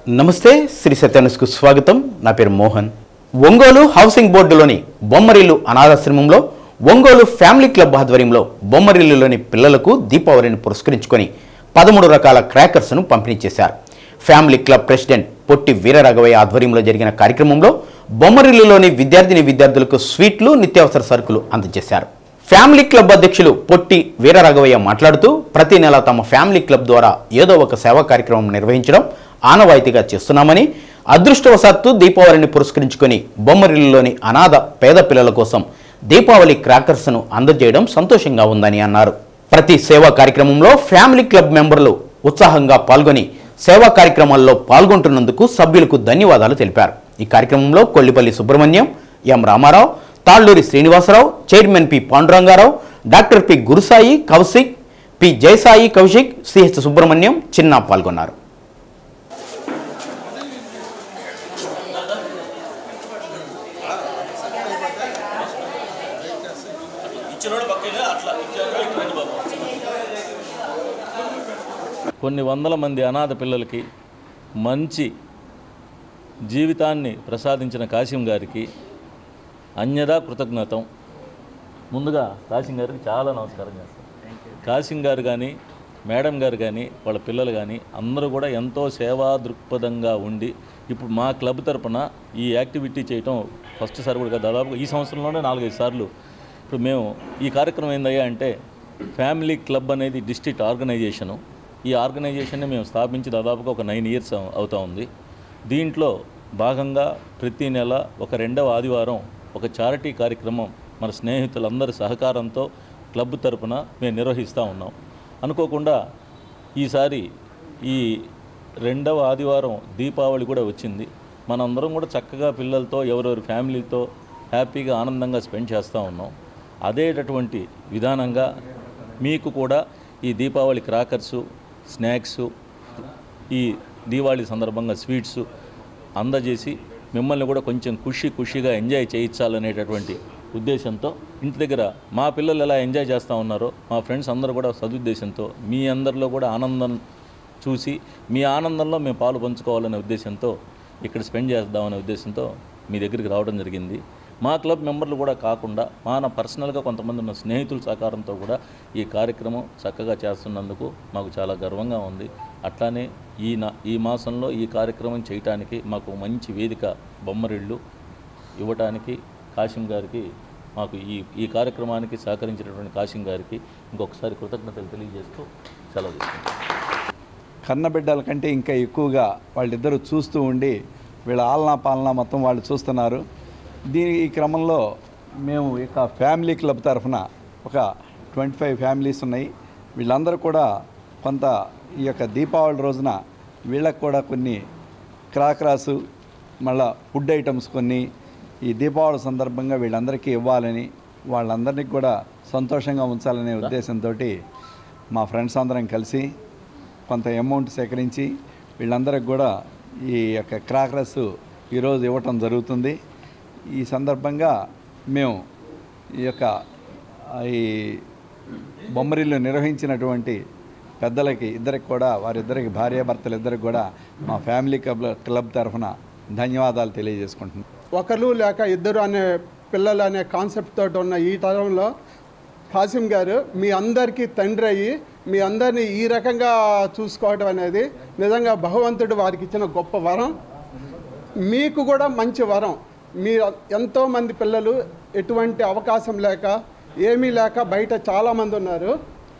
నమస్తే శ్రీ సత్యానుస్కు స్వాగతం నా పేరు మోహన్ ఒంగోలు హౌసింగ్ బోర్డులోని బొమ్మరిల్లు అనాథాశ్రమంలో ఒంగోలు ఫ్యామిలీ క్లబ్ ఆధ్వర్యంలో బొమ్మరిల్లులోని పిల్లలకు దీపావళిని పురస్కరించుకొని పదమూడు రకాల క్రాకర్స్ను పంపిణీ చేశారు family club president Potti Veeraraghavaiah ఆధ్వర్యంలో జరిగిన కార్యక్రమంలో బొమ్మరిల్లులోని విద్యార్థిని విద్యార్థులకు స్వీట్లు నిత్యావసర సరుకులు అందజేశారు ఫ్యామిలీ క్లబ్ అధ్యక్షులు పొట్టి వీరరాఘవయ్య మాట్లాడుతూ ప్రతి నెల తమ ఫ్యామిలీ క్లబ్ ద్వారా ఏదో ఒక సేవా కార్యక్రమం నిర్వహించడం ఆనవాయితీగా చేస్తున్నామని అదృష్టవశాత్తు దీపావళిని పురస్కరించుకొని బొమ్మరిల్లులోని అనాథ పేద పిల్లల కోసం దీపావళి క్రాకర్స్ను అందజేయడం సంతోషంగా ఉందని అన్నారు ప్రతి సేవా కార్యక్రమంలో ఫ్యామిలీ క్లబ్ మెంబర్లు ఉత్సాహంగా పాల్గొని సేవా కార్యక్రమాల్లో పాల్గొంటున్నందుకు సభ్యులకు ధన్యవాదాలు తెలిపారు ఈ కార్యక్రమంలో Kollipalli Subrahmanyam M Ramarao Talluri Srinivasarao chairman P Pandurangarao doctor P Gurusai Kaushik P Jayasai Kaushik CH Subrahmanyam చిన్న పాల్గొన్నారు కొన్ని వందల మంది అనాథ పిల్లలకి మంచి జీవితాన్ని ప్రసాదించిన కాశీం గారికి అన్యదా కృతజ్ఞతం ముందుగా కాశీం గారికి చాలా నమస్కారం చేస్తాను కాశీం గారు కానీ మేడం గారు కానీ వాళ్ళ పిల్లలు కానీ అందరూ కూడా ఎంతో సేవా దృక్పథంగా ఉండి ఇప్పుడు మా క్లబ్ తరపున ఈ యాక్టివిటీ చేయటం ఫస్ట్ సారి కూడా కాదు, దాదాపు ఈ సంవత్సరంలోనే నాలుగైదు సార్లు ఇప్పుడు మేము ఈ కార్యక్రమం ఏందయ్యా అంటే ఫ్యామిలీ క్లబ్ అనేది డిస్ట్రిక్ట్ ఆర్గనైజేషను ఈ ఆర్గనైజేషన్ని మేము స్థాపించి దాదాపుగా ఒక నైన్ ఇయర్స్ అవుతా ఉంది దీంట్లో భాగంగా ప్రతి నెల ఒక రెండవ ఆదివారం ఒక చారిటీ కార్యక్రమం మన స్నేహితులందరి సహకారంతో క్లబ్ తరపున మేము నిర్వహిస్తూ ఉన్నాం అనుకోకుండా ఈసారి ఈ రెండవ ఆదివారం దీపావళి కూడా వచ్చింది మనందరం కూడా చక్కగా పిల్లలతో ఎవరెవరి ఫ్యామిలీతో హ్యాపీగా ఆనందంగా స్పెండ్ చేస్తూ ఉన్నాం అదేటటువంటి విధానంగా మీకు కూడా ఈ దీపావళి క్రాకర్సు స్నాక్స్ ఈ దీవాళి సందర్భంగా స్వీట్స్ అందజేసి మిమ్మల్ని కూడా కొంచెం ఖుషి ఖుషిగా ఎంజాయ్ చేయించాలనేటటువంటి ఉద్దేశంతో ఇంటి దగ్గర మా పిల్లలు ఎలా ఎంజాయ్ చేస్తూ ఉన్నారో మా ఫ్రెండ్స్ అందరూ కూడా సదుద్దేశంతో మీ అందరిలో కూడా ఆనందం చూసి మీ ఆనందంలో మేము పాలు పంచుకోవాలనే ఉద్దేశంతో ఇక్కడ స్పెండ్ చేద్దామనే ఉద్దేశంతో మీ దగ్గరికి రావడం జరిగింది మా క్లబ్ మెంబర్లు కూడా కాకుండా మా నా పర్సనల్గా కొంతమంది ఉన్న స్నేహితుల సహకారంతో కూడా ఈ కార్యక్రమం చక్కగా చేస్తున్నందుకు మాకు చాలా గర్వంగా ఉంది అట్లానే ఈ నా ఈ మాసంలో ఈ కార్యక్రమం చేయటానికి మాకు మంచి వేదిక బొమ్మరిళ్ళు ఇవ్వటానికి కాశీం గారికి మాకు ఈ ఈ కార్యక్రమానికి సహకరించినటువంటి కాశీం గారికి ఇంకొకసారి కృతజ్ఞతలు తెలియజేస్తూ సెలవు తీసుకుంటాం కన్నబిడ్డల కంటే ఇంకా ఎక్కువగా వాళ్ళిద్దరూ చూస్తూ ఉండి వీళ్ళ ఆలనా పాలనా మొత్తం వాళ్ళు చూస్తున్నారు దీని ఈ క్రమంలో మేము ఇక ఫ్యామిలీ క్లబ్ తరఫున ఒక ట్వంటీ ఫైవ్ ఫ్యామిలీస్ ఉన్నాయి వీళ్ళందరూ కూడా కొంత ఈ యొక్క దీపావళి రోజున వీళ్ళకు కూడా కొన్ని క్రాక్రాసు మళ్ళా ఫుడ్ ఐటమ్స్ కొన్ని ఈ దీపావళి సందర్భంగా వీళ్ళందరికీ ఇవ్వాలని వాళ్ళందరినీ కూడా సంతోషంగా ఉంచాలనే ఉద్దేశంతో మా ఫ్రెండ్స్ అందరం కలిసి కొంత అమౌంట్ సేకరించి వీళ్ళందరికి కూడా ఈ యొక్క క్రాకరస్ ఈరోజు ఇవ్వటం జరుగుతుంది ఈ సందర్భంగా మేము ఈ యొక్క ఆ, ఈ బొమ్మరిల్లు నిర్వహించినటువంటి పెద్దలకి ఇద్దరికి కూడా వారిద్దరికి భార్యాభర్తలు ఇద్దరికి కూడా మా ఫ్యామిలీ క్లబ్ క్లబ్ తరఫున ధన్యవాదాలు తెలియజేసుకుంటున్నాం ఒకరు లేక ఇద్దరు అనే పిల్లలు అనే కాన్సెప్ట్ తోటి ఉన్న ఈ తరంలో కాసిం గారు మీ అందరికీ తండ్రి అయ్యి మీ అందరినీ ఈ రకంగా చూసుకోవడం అనేది నిజంగా భగవంతుడు వారికి ఇచ్చిన గొప్ప వరం మీకు కూడా మంచి వరం మీ ఎంతోమంది పిల్లలు ఎటువంటి అవకాశం లేక ఏమీ లేక బయట చాలామంది ఉన్నారు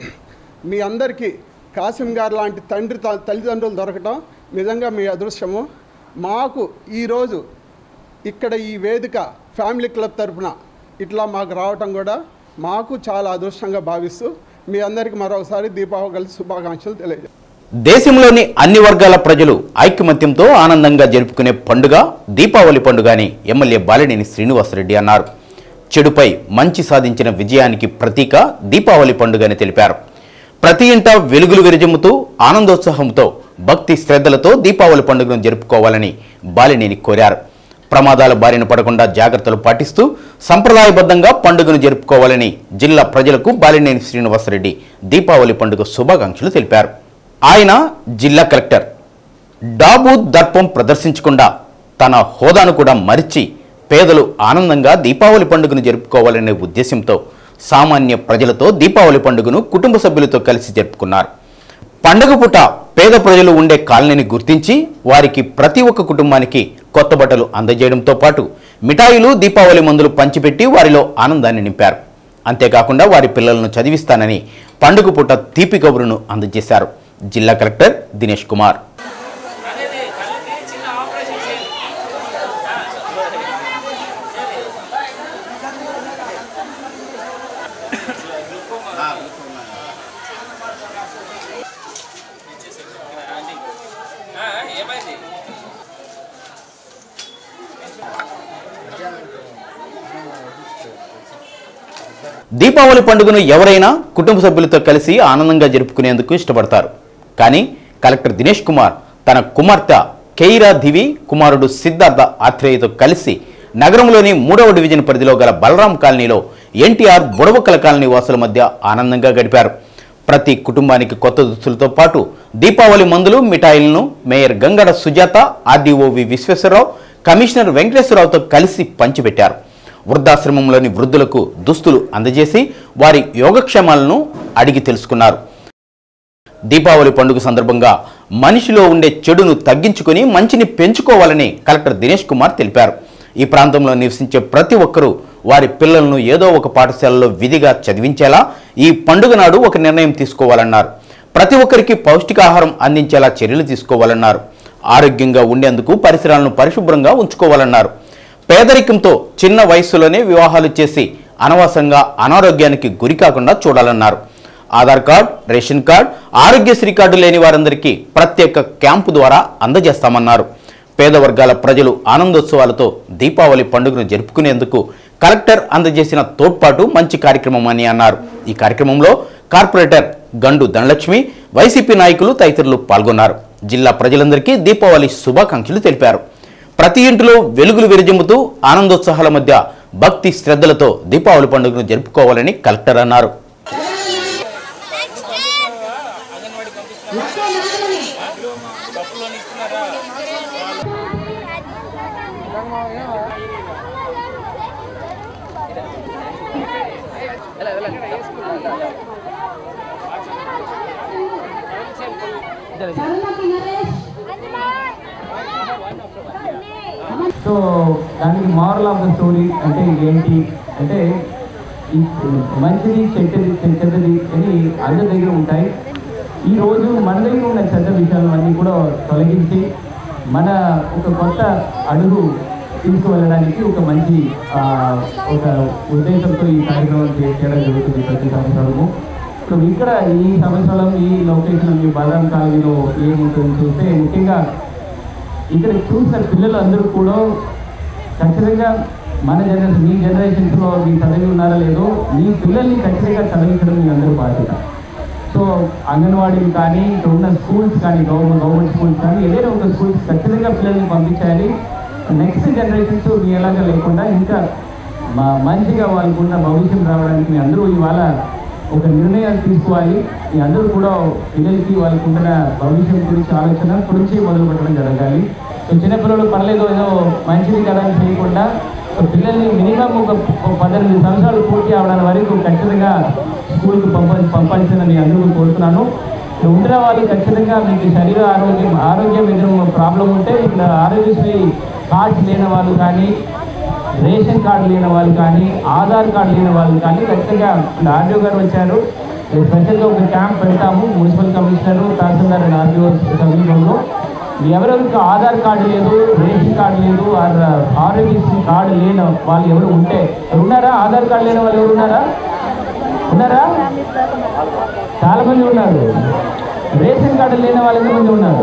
మీ అందరికీ కాసిం గారు లాంటి తండ్రి త- తల్లిదండ్రులు దొరకటం నిజంగా మీ అదృష్టము మాకు ఈరోజు ఇక్కడ ఈ వేదిక ఫ్యామిలీ క్లబ్ తరపున ఇట్లా మాకు రావటం కూడా మాకు చాలా అదృష్టంగా భావిస్తూ మీ అందరికీ మరొకసారి దీపావళి శుభాకాంక్షలు తెలియజేస్తాను దేశంలోని అన్ని వర్గాల ప్రజలు ఐకమత్యంతో ఆనందంగా జరుపుకునే పండుగ దీపావళి పండుగ అని ఎమ్మెల్యే బాలినేని శ్రీనివాసరెడ్డి అన్నారు చెడుపై మంచి సాధించిన విజయానికి ప్రతీక దీపావళి పండుగ అని తెలిపారు ప్రతి ఇంట వెలుగులు విరజిమ్ముతూ ఆనందోత్సాహంతో భక్తి శ్రద్ధలతో దీపావళి పండుగను జరుపుకోవాలని బాలినేని కోరారు ప్రమాదాల బారిన పడకుండా జాగ్రత్తలు పాటిస్తూ సంప్రదాయబద్ధంగా పండుగను జరుపుకోవాలని జిల్లా ప్రజలకు బాలినేని శ్రీనివాసరెడ్డి దీపావళి పండుగ శుభాకాంక్షలు తెలిపారు ఆయన జిల్లా కలెక్టర్ డాబు దర్పం ప్రదర్శించకుండా తన హోదాను కూడా మరిచి పేదలు ఆనందంగా దీపావళి పండుగను జరుపుకోవాలనే ఉద్దేశంతో సామాన్య ప్రజలతో దీపావళి పండుగను కుటుంబ సభ్యులతో కలిసి జరుపుకున్నారు పండగ పూట పేద ప్రజలు ఉండే కాలనీని గుర్తించి వారికి ప్రతి ఒక్క కుటుంబానికి కొత్త బట్టలు అందజేయడంతో పాటు మిఠాయిలు దీపావళి మందులు పంచిపెట్టి వారిలో ఆనందాన్ని నింపారు అంతేకాకుండా వారి పిల్లలను చదివిస్తానని పండుగ పూట తీపి కబురును అందజేశారు జిల్లా కలెక్టర్ దినేష్ కుమార్ ఏమైంది దీపావళి పండుగను ఎవరైనా కుటుంబ సభ్యులతో కలిసి ఆనందంగా జరుపుకునేందుకు ఇష్టపడతారు కానీ కలెక్టర్ దినేష్ కుమార్ తన కుమార్తె కెయిరా దివి కుమారుడు సిద్ధార్థ ఆత్రేయతో కలిసి నగరంలోని మూడవ డివిజన్ పరిధిలో గల బలరాం కాలనీలో ఎన్టీఆర్ బుడబక్కల కాలనీ వాసుల మధ్య ఆనందంగా గడిపారు ప్రతి కుటుంబానికి కొత్త దుస్తులతో పాటు దీపావళి మందులు మిఠాయిలను మేయర్ గంగడ సుజాత ఆర్డీఓవి విశ్వేశ్వరరావు కమిషనర్ వెంకటేశ్వరరావుతో కలిసి పంచిపెట్టారు వృద్ధాశ్రమంలోని వృద్ధులకు దుస్తులు అందజేసి వారి యోగక్షేమాలను అడిగి తెలుసుకున్నారు దీపావళి పండుగ సందర్భంగా మనిషిలో ఉండే చెడును తగ్గించుకొని మంచిని పెంచుకోవాలని కలెక్టర్ దినేష్ కుమార్ తెలిపారు ఈ ప్రాంతంలో నివసించే ప్రతి ఒక్కరూ వారి పిల్లలను ఏదో ఒక పాఠశాలలో విధిగా చదివించేలా ఈ పండుగ నాడు ఒక నిర్ణయం తీసుకోవాలన్నారు ప్రతి ఒక్కరికి పౌష్టికాహారం అందించేలా చర్యలు తీసుకోవాలన్నారు ఆరోగ్యంగా ఉండేందుకు పరిసరాలను పరిశుభ్రంగా ఉంచుకోవాలన్నారు పేదరికంతో చిన్న వయస్సులోనే వివాహాలు చేసి అనవసరంగా అనారోగ్యానికి గురి కాకుండా చూడాలన్నారు Aadhaar card ration card Aarogyasri card లేని వారందరికీ ప్రత్యేక క్యాంపు ద్వారా అందజేస్తామన్నారు పేద వర్గాల ప్రజలు ఆనందోత్సవాలతో దీపావళి పండుగను జరుపుకునేందుకు కలెక్టర్ అందజేసిన తోడ్పాటు మంచి కార్యక్రమం అని అన్నారు ఈ కార్యక్రమంలో కార్పొరేటర్ గండు ధనలక్ష్మి వైసీపీ నాయకులు తదితరులు పాల్గొన్నారు జిల్లా ప్రజలందరికీ దీపావళి శుభాకాంక్షలు తెలిపారు ప్రతి ఇంటిలో వెలుగులు విరజిమ్ముతూ ఆనందోత్సాహాల మధ్య భక్తి శ్రద్ధలతో దీపావళి పండుగను జరుపుకోవాలని కలెక్టర్ అన్నారు సో దానికి మారల్ ఆఫ్ ద స్టోరీ అంటే ఏంటి అంటే ఈ మంచిది చెడ్డది చెడ్డది అని అందరి దగ్గర ఉంటాయి ఈ రోజు మన దగ్గర ఉన్న చెడ్డ విషయాలన్నీ కూడా తొలగించి మన ఒక కొత్త అడుగు తీసుకువెళ్ళడానికి ఒక మంచి ఆ, ఒక ఉద్దేశంతో ఈ కార్యక్రమం చే- చేయడం జరుగుతుంది ప్రతి సంవత్సరము సో ఇక్కడ ఈ సంవత్సరం ఈ లొకేషన్ ఈ బలరాం కాలనీలో ఏముంటుంది చూస్తే ముఖ్యంగా ఇక్కడ చూసిన పిల్లలు అందరూ కూడా ఖచ్చితంగా మన జనరేషన్ మీ జనరేషన్స్లో మీ చదివి ఉన్నారా లేదో మీ పిల్లల్ని ఖచ్చితంగా చదివించడం మీ అందరూ బాధ్యత సో అంగన్వాడీలు కానీ ఇక్కడ ఉన్న స్కూల్స్ కానీ గవర్నమెంట్ గవర్నమెంట్ స్కూల్స్ కానీ ఏదైనా ఒక స్కూల్స్ ఖచ్చితంగా పిల్లల్ని పంపించాలి నెక్స్ట్ జనరేషన్స్ మీ ఎలాగా లేకుండా ఇంకా మా మంచిగా వాళ్ళకు ఉన్న భవిష్యం రావడానికి మీ అందరూ ఇవాళ ఒక నిర్ణయాలు తీసుకోవాలి మీ అందరూ కూడా పిల్లలకి వాళ్ళకు ఉన్న భవిష్యం గురించి ఆలోచన ఇప్పటి నుంచి మొదలు పెట్టడం జరగాలి సో చిన్నపిల్లలు పర్లేదు ఏదో మంచిది కదా అని చేయకుండా సో పిల్లల్ని మినిమం ఒక ఒక పద్దెనిమిది సంవత్సరాలు పూర్తి అవడానికి వరకు ఖచ్చితంగా స్కూల్కి పంప పంపాల్సిందని అందరూ కోరుతున్నాను ఇక్కడ ఉంటున్న వాళ్ళు ఖచ్చితంగా మీకు శరీర ఆరోగ్యం ఆరోగ్యం ఏదైనా ప్రాబ్లం ఉంటే ఇక్కడ ఆరోగ్యశ్రీ కార్డ్స్ లేని వాళ్ళు కానీ రేషన్ కార్డు లేని వాళ్ళు కానీ ఆధార్ కార్డు లేని వాళ్ళు కానీ ఖచ్చితంగా ఇక్కడ ఆర్డీఓ గారు వచ్చారు రేపు స్పెషల్గా ఒక క్యాంప్ పెడతాము municipal commissioner tahsildar and RDO సమీపంలో ఎవరెవరికి ఆధార్ కార్డు లేదు రేషన్ కార్డు లేదు ఆర్ ఆరోగ్యశ్రీ కార్డు లేని వాళ్ళు ఎవరు ఉంటే ఉన్నారా ఆధార్ కార్డు లేని వాళ్ళు ఎవరు ఉన్నారా ఉన్నారా చాలా మంది ఉన్నారు రేషన్ కార్డు లేని వాళ్ళు ఎంతమంది ఉన్నారు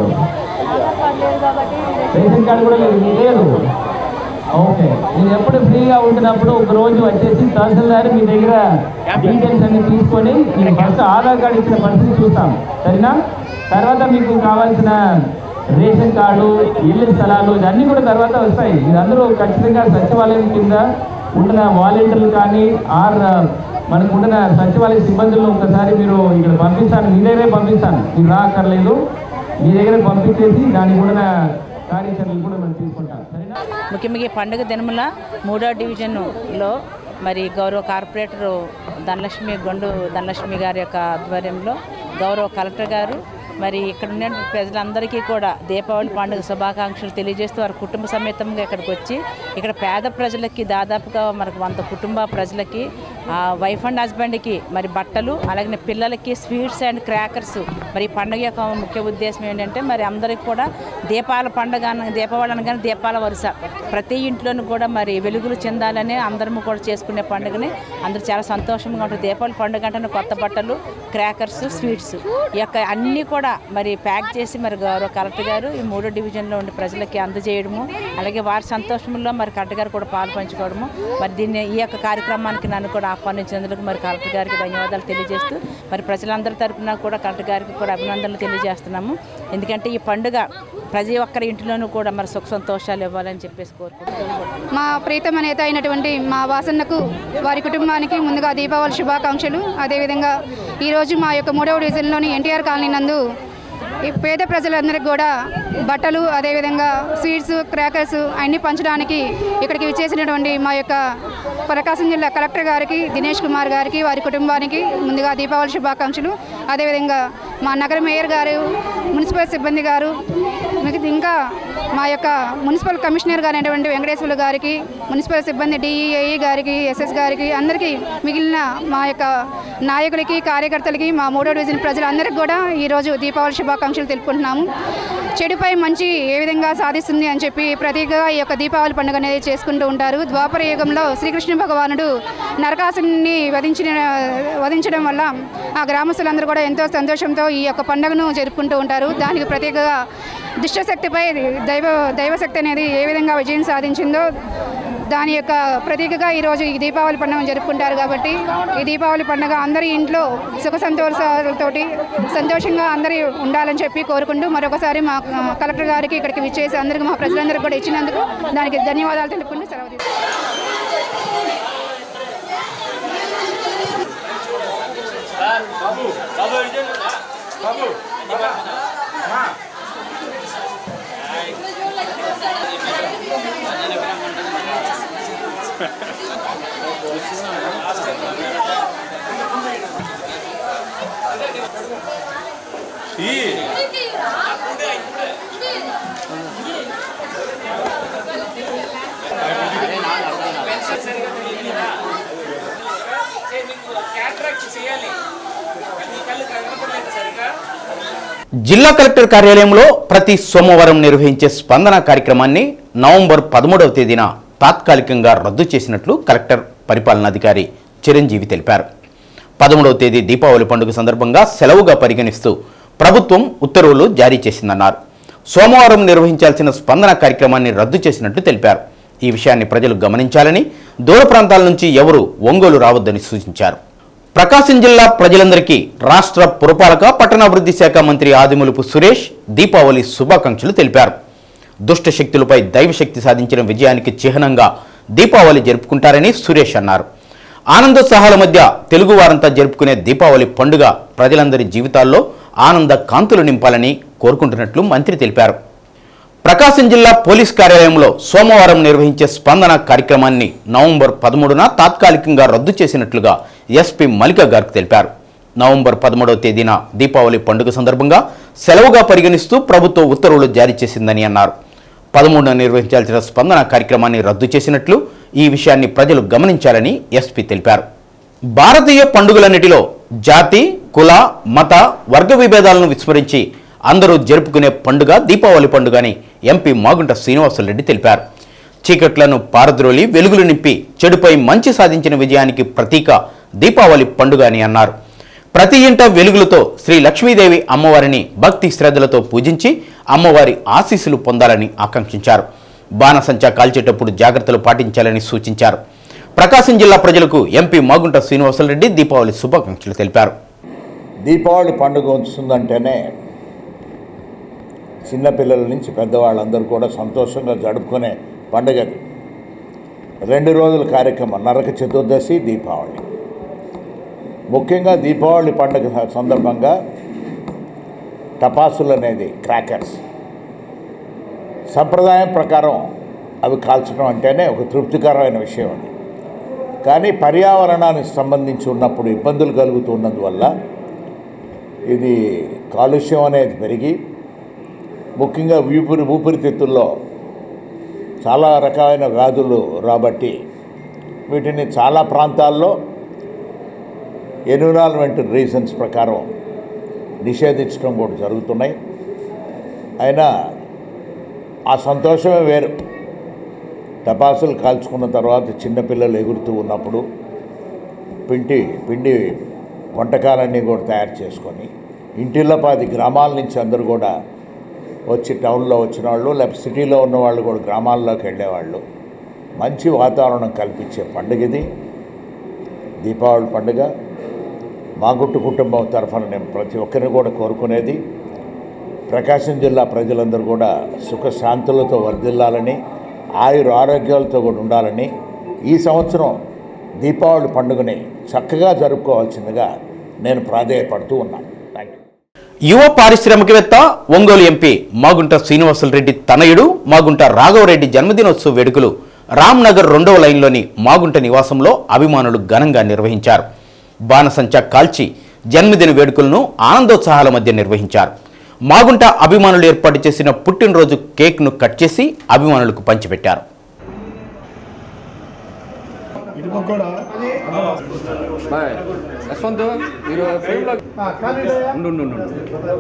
రేషన్ కార్డు కూడా లేదు లేదు ఓకే నేను ఎప్పుడు ఫ్రీగా ఉంటున్నప్పుడు ఒక రోజు వచ్చేసి తహసీల్దార్ మీ దగ్గర డీటెయిల్స్ అన్ని తీసుకొని మీకు ఫస్ట్ ఆధార్ కార్డు ఇచ్చిన పరిస్థితి చూస్తాం సరేనా తర్వాత మీకు కావాల్సిన రేషన్ కార్డు ఇల్లు స్థలాలు ఇవన్నీ కూడా తర్వాత వస్తాయి మీరు అందరూ ఖచ్చితంగా సచివాలయం కింద ఉంటున్న వాలంటీర్లు కానీ ఆర్ మనకు ఉంటున్న సచివాలయ సిబ్బందులను ఒకసారి మీరు ఇక్కడ పంపిస్తాను మీ దగ్గరే పంపిస్తాను మీరు రాక్కర్లేదు మీ దగ్గర పంపించేసి దాన్ని కూడా నా కార్యాచరణలు కూడా మనం తీసుకుంటాం సరేనా ముఖ్యంగా ఈ పండుగ దినముల మూడో డివిజన్లో మరి గౌరవ కార్పొరేటర్ ధనలక్ష్మి గొండు ధనలక్ష్మి గారి యొక్క ఆధ్వర్యంలో గౌరవ కలెక్టర్ గారు మరి ఇక్కడ ఉన్న ప్రజలందరికీ కూడా దీపావళి పండుగ శుభాకాంక్షలు తెలియజేస్తూ వారి కుటుంబ సమేతంగా ఇక్కడికి వచ్చి ఇక్కడ పేద ప్రజలకి దాదాపుగా మనకు వంద కుటుంబ ప్రజలకి ఆ, వైఫ్ అండ్ హస్బెండ్కి మరి బట్టలు అలాగే పిల్లలకి స్వీట్స్ అండ్ క్రాకర్స్ మరి ఈ పండుగ యొక్క ముఖ్య ఉద్దేశం ఏంటంటే మరి అందరికీ కూడా దీపాల పండుగ అన- దీపావళి అనగానే దీపాల వరుస ప్రతి ఇంట్లోనూ కూడా మరి వెలుగులు చెందాలని అందరము కూడా చేసుకునే పండుగని అందరూ చాలా సంతోషంగా ఉంటుంది దీపావళి పండుగ అంటే కొత్త బట్టలు క్రాకర్స్ స్వీట్స్ ఈ యొక్క అన్నీ కూడా మరి ప్యాక్ చేసి మరి గౌరవ కలెక్టర్ గారు ఈ మూడో డివిజన్లో ఉండే ప్రజలకి అందజేయడము అలాగే వారి సంతోషంలో మరి కలెక్టర్ గారు కూడా పాలు పంచుకోవడము మరి దీన్ని ఈ యొక్క కార్యక్రమానికి నన్ను కూడా ఆహ్వానించినందుకు మరి కలెక్టర్ గారికి ధన్యవాదాలు తెలియజేస్తూ మరి ప్రజలందరి తరపున కూడా కలెక్టర్ గారికి కూడా అభినందనలు తెలియజేస్తున్నాము ఎందుకంటే ఈ పండుగ ప్రతి ఒక్కరి ఇంటిలోనూ కూడా మరి సుఖ సంతోషాలు ఇవ్వాలని చెప్పేసి కోరుకుంటున్నాము మా ప్రీతమ నేత అయినటువంటి మా వాసన్నకు వారి కుటుంబానికి ముందుగా దీపావళి శుభాకాంక్షలు అదేవిధంగా ఈరోజు మా యొక్క మూడవ డివిజన్లోని ఎన్టీఆర్ కాలనీ నందు ఈ పేద ప్రజలందరికీ కూడా బట్టలు అదేవిధంగా స్వీట్స్ క్రాకర్స్ అన్నీ పంచడానికి ఇక్కడికి విచ్చేసినటువంటి మా యొక్క ప్రకాశం జిల్లా కలెక్టర్ గారికి దినేష్ కుమార్ గారికి వారి కుటుంబానికి ముందుగా దీపావళి శుభాకాంక్షలు అదేవిధంగా మా నగర మేయర్ గారు మున్సిపల్ సిబ్బంది గారు మిగతా ఇంకా మా యొక్క మున్సిపల్ కమిషనర్ గారైనటువంటి వెంకటేశ్వర్లు గారికి మున్సిపల్ సిబ్బంది డిఈఏఈ గారికి ఎస్ఎస్ గారికి అందరికీ మిగిలిన మా యొక్క నాయకులకి కార్యకర్తలకి మా మూడో డివిజన్ ప్రజలందరికీ కూడా ఈరోజు దీపావళి శుభాకాంక్షలు తెలుపుకుంటున్నాము చెడుపై మంచి ఏ విధంగా సాధిస్తుంది అని చెప్పి ప్రతీకగా ఈ యొక్క దీపావళి పండుగ అనేది చేసుకుంటూ ఉంటారు ద్వాపర యుగంలో శ్రీకృష్ణ భగవానుడు నరకాసుని వధించిన వధించడం వల్ల ఆ గ్రామస్తులందరూ కూడా ఎంతో సంతోషంతో ఈ యొక్క పండుగను జరుపుకుంటూ ఉంటారు దానికి ప్రత్యేకగా దుష్టశక్తిపై దైవ దైవశక్తి అనేది ఏ విధంగా విజయం సాధించిందో దాని యొక్క ప్రతీకగా ఈరోజు ఈ దీపావళి పండుగ జరుపుకుంటారు కాబట్టి ఈ దీపావళి పండుగ అందరి ఇంట్లో సుఖ సంతోషాలతోటి సంతోషంగా అందరి ఉండాలని చెప్పి కోరుకుంటూ మరొకసారి మా ఆ, కలెక్టర్ గారికి ఇక్కడికి విచ్చేసి అందరికీ మా ప్రజలందరికీ కూడా ఇచ్చినందుకు దానికి ధన్యవాదాలు తెలుపుకుంటూ సెలవు తీసుకుంటాను. జిల్లా కలెక్టర్ కార్యాలయంలో ప్రతి సోమవారం నిర్వహించే స్పందన కార్యక్రమాన్ని నవంబర్ పదమూడవ తేదీన తాత్కాలికంగా రద్దు చేసినట్లు కలెక్టర్ పరిపాలనాధికారి చిరంజీవి తెలిపారు పదమూడవ తేదీ దీపావళి పండుగ సందర్భంగా సెలవుగా పరిగణిస్తూ ప్రభుత్వం ఉత్తర్వులు జారీ చేసిందన్నారు సోమవారం నిర్వహించాల్సిన స్పందన కార్యక్రమాన్ని రద్దు చేసినట్లు తెలిపారు ఈ విషయాన్ని ప్రజలు గమనించాలని దూర ప్రాంతాల నుంచి ఎవరూ ఒంగోలు రావద్దని సూచించారు ప్రకాశం జిల్లా ప్రజలందరికీ రాష్ట్ర పురపాలక పట్టణాభివృద్ధి శాఖ మంత్రి ఆదిమూలపు సురేష్ దీపావళి శుభాకాంక్షలు తెలిపారు దుష్ట శక్తులపై దైవశక్తి సాధించిన విజయానికి చిహ్నంగా దీపావళి జరుపుకుంటారని సురేష్ అన్నారు ఆనందోత్సాహాల మధ్య తెలుగు వారంతా జరుపుకునే దీపావళి పండుగ ప్రజలందరి జీవితాల్లో ఆనంద కాంతులు నింపాలని కోరుకుంటున్నట్లు మంత్రి తెలిపారు ప్రకాశం జిల్లా పోలీస్ కార్యాలయంలో సోమవారం నిర్వహించే స్పందన కార్యక్రమాన్ని నవంబర్ పదమూడున తాత్కాలికంగా రద్దు చేసినట్లుగా ఎస్పీ మల్లిక గార్గ్ తెలిపారు నవంబర్ పదమూడవ తేదీన దీపావళి పండుగ సందర్భంగా సెలవుగా పరిగణిస్తూ ప్రభుత్వ ఉత్తర్వులు జారీ చేసిందని అన్నారు పదమూడున నిర్వహించాల్సిన స్పందన కార్యక్రమాన్ని రద్దు చేసినట్లు ఈ విషయాన్ని ప్రజలు గమనించాలని ఎస్పీ తెలిపారు భారతీయ పండుగలన్నిటిలో జాతి కుల మత వర్గ విభేదాలను విస్మరించి అందరూ జరుపుకునే పండుగ దీపావళి పండుగ అని ఎంపీ మాగుంట శ్రీనివాసరెడ్డి తెలిపారు చీకట్లను పారద్రోలి వెలుగులు నింపి చెడుపై మంచి సాధించిన విజయానికి ప్రతీక దీపావళి పండుగ అని అన్నారు ప్రతి ఇంట వెలుగులతో శ్రీ లక్ష్మీదేవి అమ్మవారిని భక్తి శ్రద్ధలతో పూజించి అమ్మవారి ఆశీస్సులు పొందాలని ఆకాంక్షించారు బాణసంచా కాల్చేటప్పుడు జాగ్రత్తలు పాటించాలని సూచించారు ప్రకాశం జిల్లా ప్రజలకు ఎంపీ మాగుంట శ్రీనివాసరెడ్డి దీపావళి శుభాకాంక్షలు తెలిపారు దీపావళి పండుగ వస్తుందంటేనే చిన్నపిల్లల నుంచి పెద్దవాళ్ళందరూ కూడా సంతోషంగా జరుపుకునే పండుగ అది రెండు రోజుల కార్యక్రమం నరక చతుర్దశి దీపావళి ముఖ్యంగా దీపావళి పండుగ సందర్భంగా టపాసులు అనేది క్రాకర్స్ సంప్రదాయం ప్రకారం అవి కాల్చడం అంటేనే ఒక తృప్తికరమైన విషయం అది కానీ పర్యావరణానికి సంబంధించి ఉన్నప్పుడు ఇబ్బందులు కలుగుతున్నందువల్ల ఇది కాలుష్యం అనేది పెరిగి ముఖ్యంగా ఊపిరి ఊపిరితిత్తుల్లో చాలా రకమైన వ్యాధులు రాబట్టి వీటిని చాలా ప్రాంతాల్లో ఎన్విరాన్మెంట్ రీజన్స్ ప్రకారం నిషేధించడం కూడా జరుగుతున్నాయి అయినా ఆ సంతోషమే వేరు టపాసులు కాల్చుకున్న తర్వాత చిన్నపిల్లలు ఎగురుతూ ఉన్నప్పుడు పిండి పిండి వంటకాలన్నీ కూడా తయారు చేసుకొని ఇంటిలో పది గ్రామాల నుంచి అందరూ కూడా వచ్చి టౌన్లో వచ్చిన వాళ్ళు లేకపోతే సిటీలో ఉన్న వాళ్ళు కూడా గ్రామాల్లోకి వెళ్ళేవాళ్ళు మంచి వాతావరణం కల్పించే పండుగ ఇది దీపావళి పండుగ మాగుట్టు కుటుంబం తరఫున నేను ప్రతి ఒక్కరిని కూడా కోరుకునేది ప్రకాశం జిల్లా ప్రజలందరూ కూడా సుఖశాంతులతో వర్ధిల్లాలని ఆయుర ఆరోగ్యాలతో కూడా ఉండాలని ఈ సంవత్సరం దీపావళి పండుగని చక్కగా జరుపుకోవాల్సిందిగా నేను ప్రాధేయపడుతూ ఉన్నాను థ్యాంక్ యూ యువ పారిశ్రామికవేత్త ఒంగోలు ఎంపీ మాగుంట శ్రీనివాసులరెడ్డి తనయుడు మాగుంట రాఘవరెడ్డి జన్మదినోత్సవ వేడుకలు రామ్నగర్ రెండవ లైన్లోని మాగుంట నివాసంలో అభిమానులు ఘనంగా నిర్వహించారు బాణసంచా కాల్చి జన్మదిన వేడుకలను ఆనందోత్సాహాల మధ్య నిర్వహించారు మాగుంట అభిమానులు ఏర్పాటు చేసిన పుట్టినరోజు కేక్ను కట్ చేసి అభిమానులకు పంచిపెట్టారు యశ్వంత్ మీరు ఫ్రేమ్లో ఉండు ఉండు ఉండు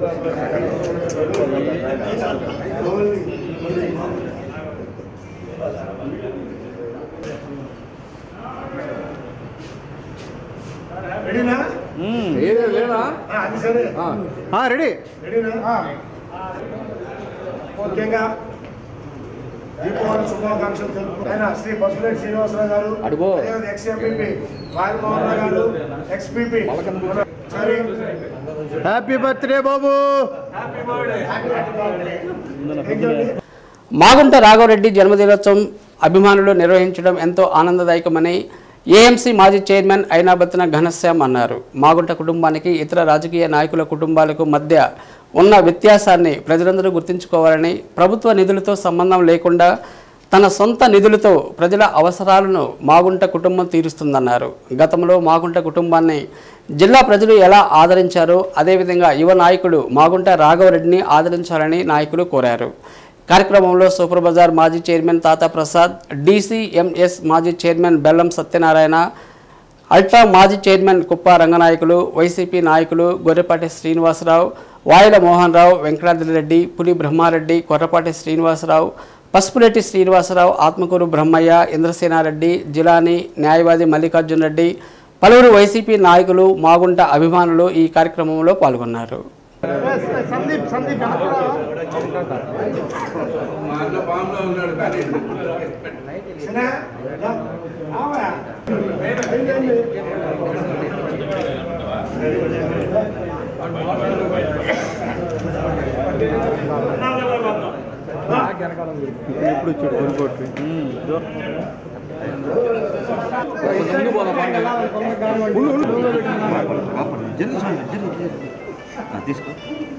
ఏదే లేదా రెడీ ముఖ్యంగా దీపావళి శుభాకాంక్షలు తెలుపు ఆయన శ్రీ పసుపులేటి శ్రీనివాసరావు గారు అడుగో. అదేవిధంగా ఎక్స్ ఎంపీపీ రాజమోహన్ రావు గారు ఎక్స్ పీపీ సరే హ్యాపీ బర్త్డే బాబు మాగుంట రాఘవరెడ్డి జన్మదినోత్సవం అభిమానులు నిర్వహించడం ఎంతో ఆనందదాయకమని ఏఎంసీ మాజీ చైర్మన్ ఐనాబత్న ఘనశ్యామ్ అన్నారు మాగుంట కుటుంబానికి ఇతర రాజకీయ నాయకుల కుటుంబాలకు మధ్య ఉన్న వ్యత్యాసాన్ని ప్రజలందరూ గుర్తుంచుకోవాలని ప్రభుత్వ నిధులతో సంబంధం లేకుండా తన సొంత నిధులతో ప్రజల అవసరాలను మాగుంట కుటుంబం తీరుస్తుందన్నారు గతంలో మాగుంట కుటుంబాన్ని జిల్లా ప్రజలు ఎలా ఆదరించారో అదేవిధంగా యువ నాయకుడు మాగుంట రాఘవరెడ్డిని ఆదరించాలని నాయకులు కోరారు కార్యక్రమంలో సూపర్ బజార్ మాజీ చైర్మన్ తాతా ప్రసాద్ డీసీఎంఎస్ మాజీ చైర్మన్ బెల్లం సత్యనారాయణ అల్ట్రా మాజీ చైర్మన్ కుప్ప రంగనాయకులు వైసీపీ నాయకులు గొర్రెపాటి శ్రీనివాసరావు వాయుల మోహన్ రావు వెంకటాద్రిరెడ్డి పులి బ్రహ్మారెడ్డి కొర్రపాటి శ్రీనివాసరావు పసుపులెట్టి శ్రీనివాసరావు ఆత్మకూరు బ్రహ్మయ్య ఇంద్రసేనారెడ్డి జిలాని న్యాయవాది మల్లికార్జున్ రెడ్డి పలువురు వైసీపీ నాయకులు మాగుంట అభిమానులు ఈ కార్యక్రమంలో పాల్గొన్నారు సందీప్ సందీప్ ఎప్పుడు చూడు కొనుక్కోటి తీసుకో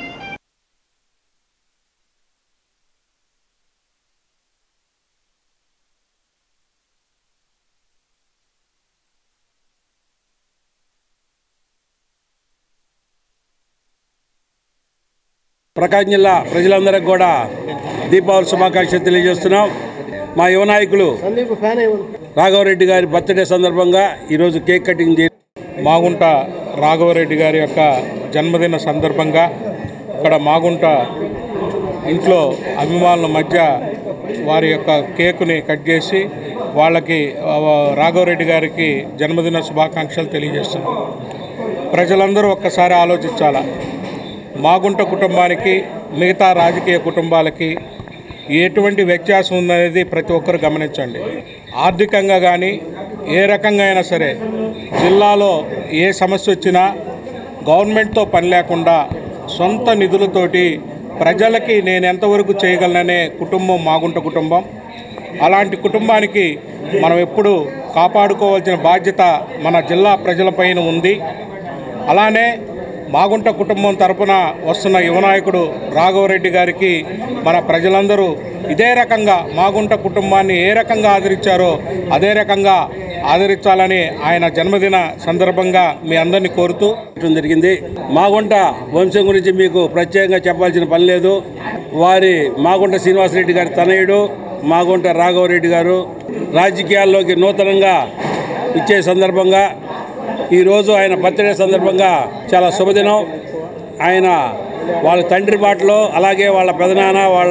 ప్రకాశం జిల్లా ప్రజలందరికీ కూడా దీపావళి శుభాకాంక్షలు తెలియజేస్తున్నాం మా యువ నాయకులు రాఘవరెడ్డి గారి బర్త్డే సందర్భంగా ఈరోజు కేక్ కటింగ్ చే మాగుంట రాఘవరెడ్డి గారి యొక్క జన్మదిన సందర్భంగా ఇక్కడ మాగుంట ఇంట్లో అభిమానుల మధ్య వారి యొక్క కేకుని కట్ చేసి వాళ్ళకి ఆ, రాఘవరెడ్డి గారికి జన్మదిన శుభాకాంక్షలు తెలియజేస్తున్నాం ప్రజలందరూ ఒక్కసారి ఆలోచించాలా మాగుంట కుటుంబానికి మిగతా రాజకీయ కుటుంబాలకి ఎటువంటి వ్యత్యాసం ఉందనేది ప్రతి ఒక్కరు గమనించండి ఆర్థికంగా కానీ ఏ రకంగా అయినా సరే జిల్లాలో ఏ సమస్య వచ్చినా గవర్నమెంట్తో పని లేకుండా సొంత నిధులతోటి ప్రజలకి నేను ఎంతవరకు చేయగలననే కుటుంబం మాగుంట కుటుంబం అలాంటి కుటుంబానికి మనం ఎప్పుడు కాపాడుకోవాల్సిన బాధ్యత మన జిల్లా ప్రజలపైన ఉంది అలానే మాగుంట కుటుంబం తరపున వస్తున్న యువనాయకుడు రాఘవరెడ్డి గారికి మన ప్రజలందరూ ఇదే రకంగా మాగుంట కుటుంబాన్ని ఏ రకంగా ఆదరించారో అదే రకంగా ఆదరించాలని ఆయన జన్మదిన సందర్భంగా మీ అందరినీ కోరుతూ చేయడం జరిగింది మాగుంట వంశం గురించి మీకు ప్రత్యేకంగా చెప్పాల్సిన పని లేదు వారి మాగుంట శ్రీనివాసరెడ్డి గారి తనయుడు మాగుంట రాఘవరెడ్డి గారు రాజకీయాల్లోకి నూతనంగా ఇచ్చే సందర్భంగా ఈరోజు ఆయన బర్త్డే సందర్భంగా చాలా శుభదినం ఆయన వాళ్ళ తండ్రి బాటలో అలాగే వాళ్ళ పెదనాన్న వాళ్ళ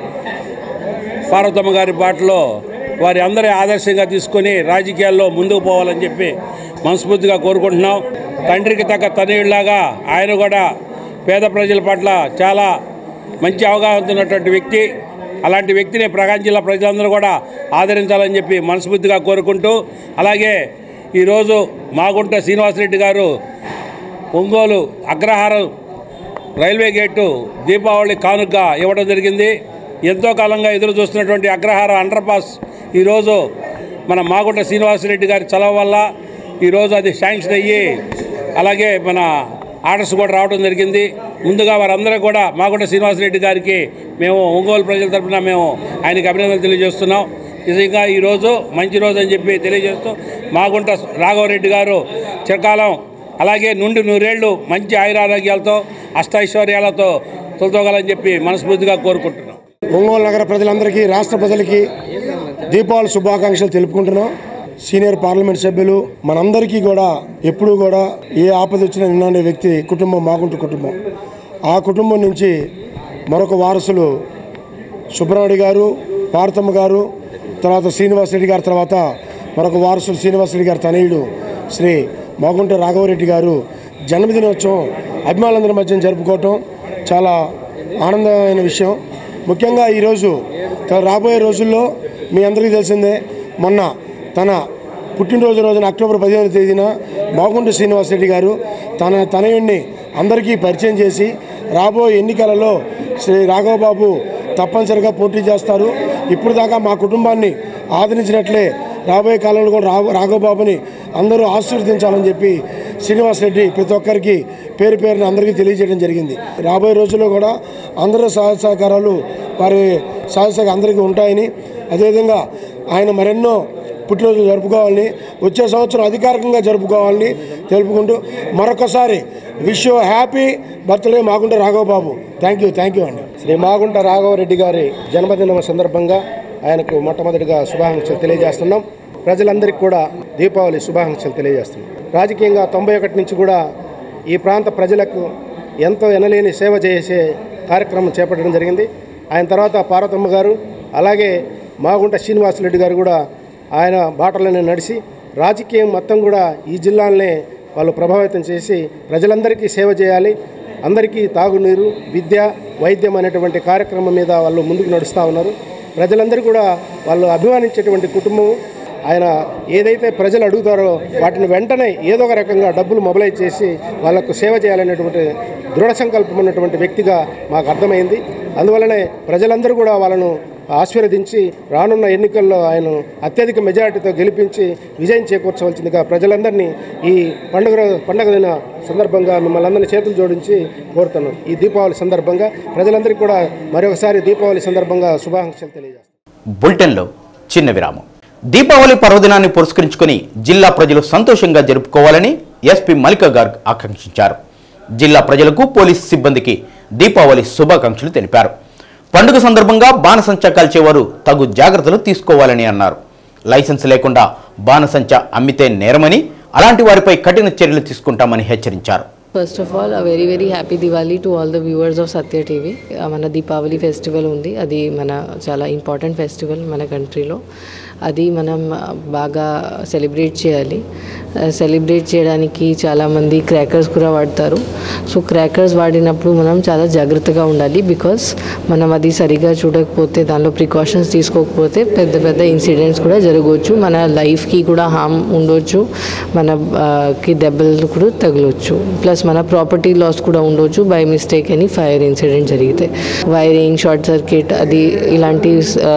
పార్వతమ్మ గారి బాటలో వారి అందరి ఆదర్శంగా తీసుకొని రాజకీయాల్లో ముందుకు పోవాలని చెప్పి మనస్ఫూర్తిగా కోరుకుంటున్నాం తండ్రికి తగ్గ తనయుడిలాగా ఆయన కూడా పేద ప్రజల పట్ల చాలా మంచి అవగాహన ఉన్నటువంటి వ్యక్తి అలాంటి వ్యక్తిని ప్రకాశం జిల్లా ప్రజలందరూ కూడా ఆదరించాలని చెప్పి మనస్ఫూర్తిగా కోరుకుంటూ అలాగే ఈరోజు మాగుంట శ్రీనివాసరెడ్డి గారు ఒంగోలు అగ్రహారం రైల్వే గేటు దీపావళి కానుకగా ఇవ్వడం జరిగింది ఎంతో కాలంగా ఎదురు చూస్తున్నటువంటి అగ్రహార అండర్ పాస్ ఈరోజు మన మాగుంట శ్రీనివాసరెడ్డి గారి చలవ వల్ల ఈరోజు అది శాంక్షన్ అయ్యి అలాగే మన ఆర్డర్స్ కూడా రావడం జరిగింది ముందుగా వారందరూ కూడా మాగుంట శ్రీనివాసరెడ్డి గారికి మేము ఒంగోలు ప్రజల తరఫున మేము ఆయనకి అభినందనలు తెలియజేస్తున్నాం నిజంగా ఈరోజు మంచి రోజు అని చెప్పి తెలియజేస్తూ మాగుంట రాఘవరెడ్డి గారు చిరకాలం అలాగే నుండి నూరేళ్లు మంచి ఆయురారోగ్యాలతో అష్టైశ్వర్యాలతో తొలతోగాలని చెప్పి మనస్ఫూర్తిగా కోరుకుంటున్నాం ఒంగోలు నగర ప్రజలందరికీ రాష్ట్ర ప్రజలకి దీపావళి శుభాకాంక్షలు తెలుపుకుంటున్నాం సీనియర్ పార్లమెంట్ సభ్యులు మనందరికీ కూడా ఎప్పుడూ కూడా ఏ ఆపద వచ్చినా నిన్నాడే వ్యక్తి కుటుంబం మాగుంటు కుటుంబం ఆ కుటుంబం నుంచి మరొక వారసులు సుబ్రహ్మణ్య గారు పార్తమ్మ గారు తర్వాత శ్రీనివాసరెడ్డి గారి తర్వాత మరొక వారసులు శ్రీనివాసరెడ్డి గారి తనయుడు శ్రీ మాగుంట రాఘవరెడ్డి గారు జన్మదినోత్సవం అభిమానులందరి మధ్య జరుపుకోవటం చాలా ఆనందమైన విషయం ముఖ్యంగా ఈరోజు త- రాబోయే రోజుల్లో మీ అందరికీ తెలిసిందే మొన్న తన పుట్టినరోజు రోజున అక్టోబర్ పదిహేను తేదీన మాగుంట శ్రీనివాసరెడ్డి గారు తన తనయుడిని అందరికీ పరిచయం చేసి రాబోయే ఎన్నికలలో శ్రీ రాఘవబాబు తప్పనిసరిగా పోటీ చేస్తారు ఇప్పుడు దాకా మా కుటుంబాన్ని ఆదరించినట్లే రాబోయే కాలంలో కూడా రాఘ రాఘవబాబుని అందరూ ఆశీర్వదించాలని చెప్పి శ్రీనివాసరెడ్డి ప్రతి ఒక్కరికి పేరు పేరున అందరికీ తెలియజేయడం జరిగింది రాబోయే రోజుల్లో కూడా అందరూ సహాయ సహకారాలు వారి సహాయ సహకారం అందరికీ ఉంటాయని అదేవిధంగా ఆయన మరెన్నో పుట్టినరోజులు జరుపుకోవాలని వచ్చే సంవత్సరం అధికారికంగా జరుపుకోవాలని తెలుపుకుంటూ మరొకసారి wish you happy birthday Magunta Raghavababu thank you thank you అండి శ్రీ మాగుంట రాఘవరెడ్డి గారి జన్మదినం సందర్భంగా ఆయనకు మొట్టమొదటిగా శుభాకాంక్షలు తెలియజేస్తున్నాం ప్రజలందరికీ కూడా దీపావళి శుభాకాంక్షలు తెలియజేస్తున్నాం రాజకీయంగా తొంభై ఒకటి నుంచి కూడా ఈ ప్రాంత ప్రజలకు ఎంతో ఎనలేని సేవ చేసే కార్యక్రమం చేపట్టడం జరిగింది ఆయన తర్వాత పార్వతమ్మ గారు అలాగే మాగుంట శ్రీనివాసరెడ్డి గారు కూడా ఆయన బాటలోనే నడిచి రాజకీయం మొత్తం కూడా ఈ జిల్లాలనే వాళ్ళు ప్రభావితం చేసి ప్రజలందరికీ సేవ చేయాలి అందరికీ తాగునీరు విద్య వైద్యం అనేటువంటి కార్యక్రమం మీద వాళ్ళు ముందుకు నడుస్తూ ఉన్నారు ప్రజలందరూ కూడా వాళ్ళు అభిమానించేటువంటి కుటుంబం ఆయన ఏదైతే ప్రజలు అడుగుతారో వాటిని వెంటనే ఏదో ఒక రకంగా డబ్బులు మొబలైజ్ చేసి వాళ్ళకు సేవ చేయాలనేటువంటి దృఢ సంకల్పం ఉన్నటువంటి వ్యక్తిగా మాకు అర్థమైంది అందువలనే ప్రజలందరూ కూడా వాళ్ళను ఆశీర్వదించి రానున్న ఎన్నికల్లో ఆయన అత్యధిక మెజారిటీతో గెలిపించి విజయం చేకూర్చవలసిందిగా ప్రజలందరినీ ఈ పండుగ రో- పండుగ దిన సందర్భంగా మిమ్మల్ని అందరినీ చేతులు జోడించి కోరుతున్నాం ఈ దీపావళి సందర్భంగా ప్రజలందరికీ కూడా మరొకసారి దీపావళి సందర్భంగా శుభాకాంక్షలు తెలియజేస్తాం బులెటిన్లో చిన్న విరామం దీపావళి పర్వదినాన్ని పురస్కరించుకొని జిల్లా ప్రజలు సంతోషంగా జరుపుకోవాలని ఎస్పీ మల్లిక గార్గ్ ఆకాంక్షించారు జిల్లా ప్రజలకు పోలీస్ సిబ్బందికి దీపావళి శుభాకాంక్షలు తెలిపారు పండుగ సందర్భంగా బాణసంచా కాల్చేవారు తగు జాగ్రత్తలు తీసుకోవాలని అన్నారు లైసెన్స్ లేకుండా బాణసంచా అమ్మితే నేరమని అలాంటి వారిపై కఠిన చర్యలు తీసుకుంటామని హెచ్చరించారు first of all very very happy Diwali to all the viewers of Satya TV మన దీపావళి ఫెస్టివల్ ఉంది అది మన చాలా ఇంపార్టెంట్ ఫెస్టివల్ మన కంట్రీలో అది మనం బాగా సెలబ్రేట్ చేయాలి సెలబ్రేట్ చేయడానికి చాలామంది క్రాకర్స్ కూడా వాడతారు సో క్రాకర్స్ వాడినప్పుడు మనం చాలా జాగ్రత్తగా ఉండాలి బికాస్ మనం అది సరిగా చూడకపోతే దానిలో ప్రికాషన్స్ తీసుకోకపోతే పెద్ద పెద్ద ఇన్సిడెంట్స్ కూడా జరగవచ్చు మన లైఫ్కి కూడా హామ్ ఉండొచ్చు మన ఆ, కి దెబ్బలు కూడా తగలొచ్చు ప్లస్ ప్లస్ మన ప్రాపర్టీ లాస్ కూడా ఉండొచ్చు బై మిస్టేక్ అని ఫైర్ ఇన్సిడెంట్ జరిగితే వైరింగ్ షార్ట్ సర్క్యూట్ అది ఇలాంటి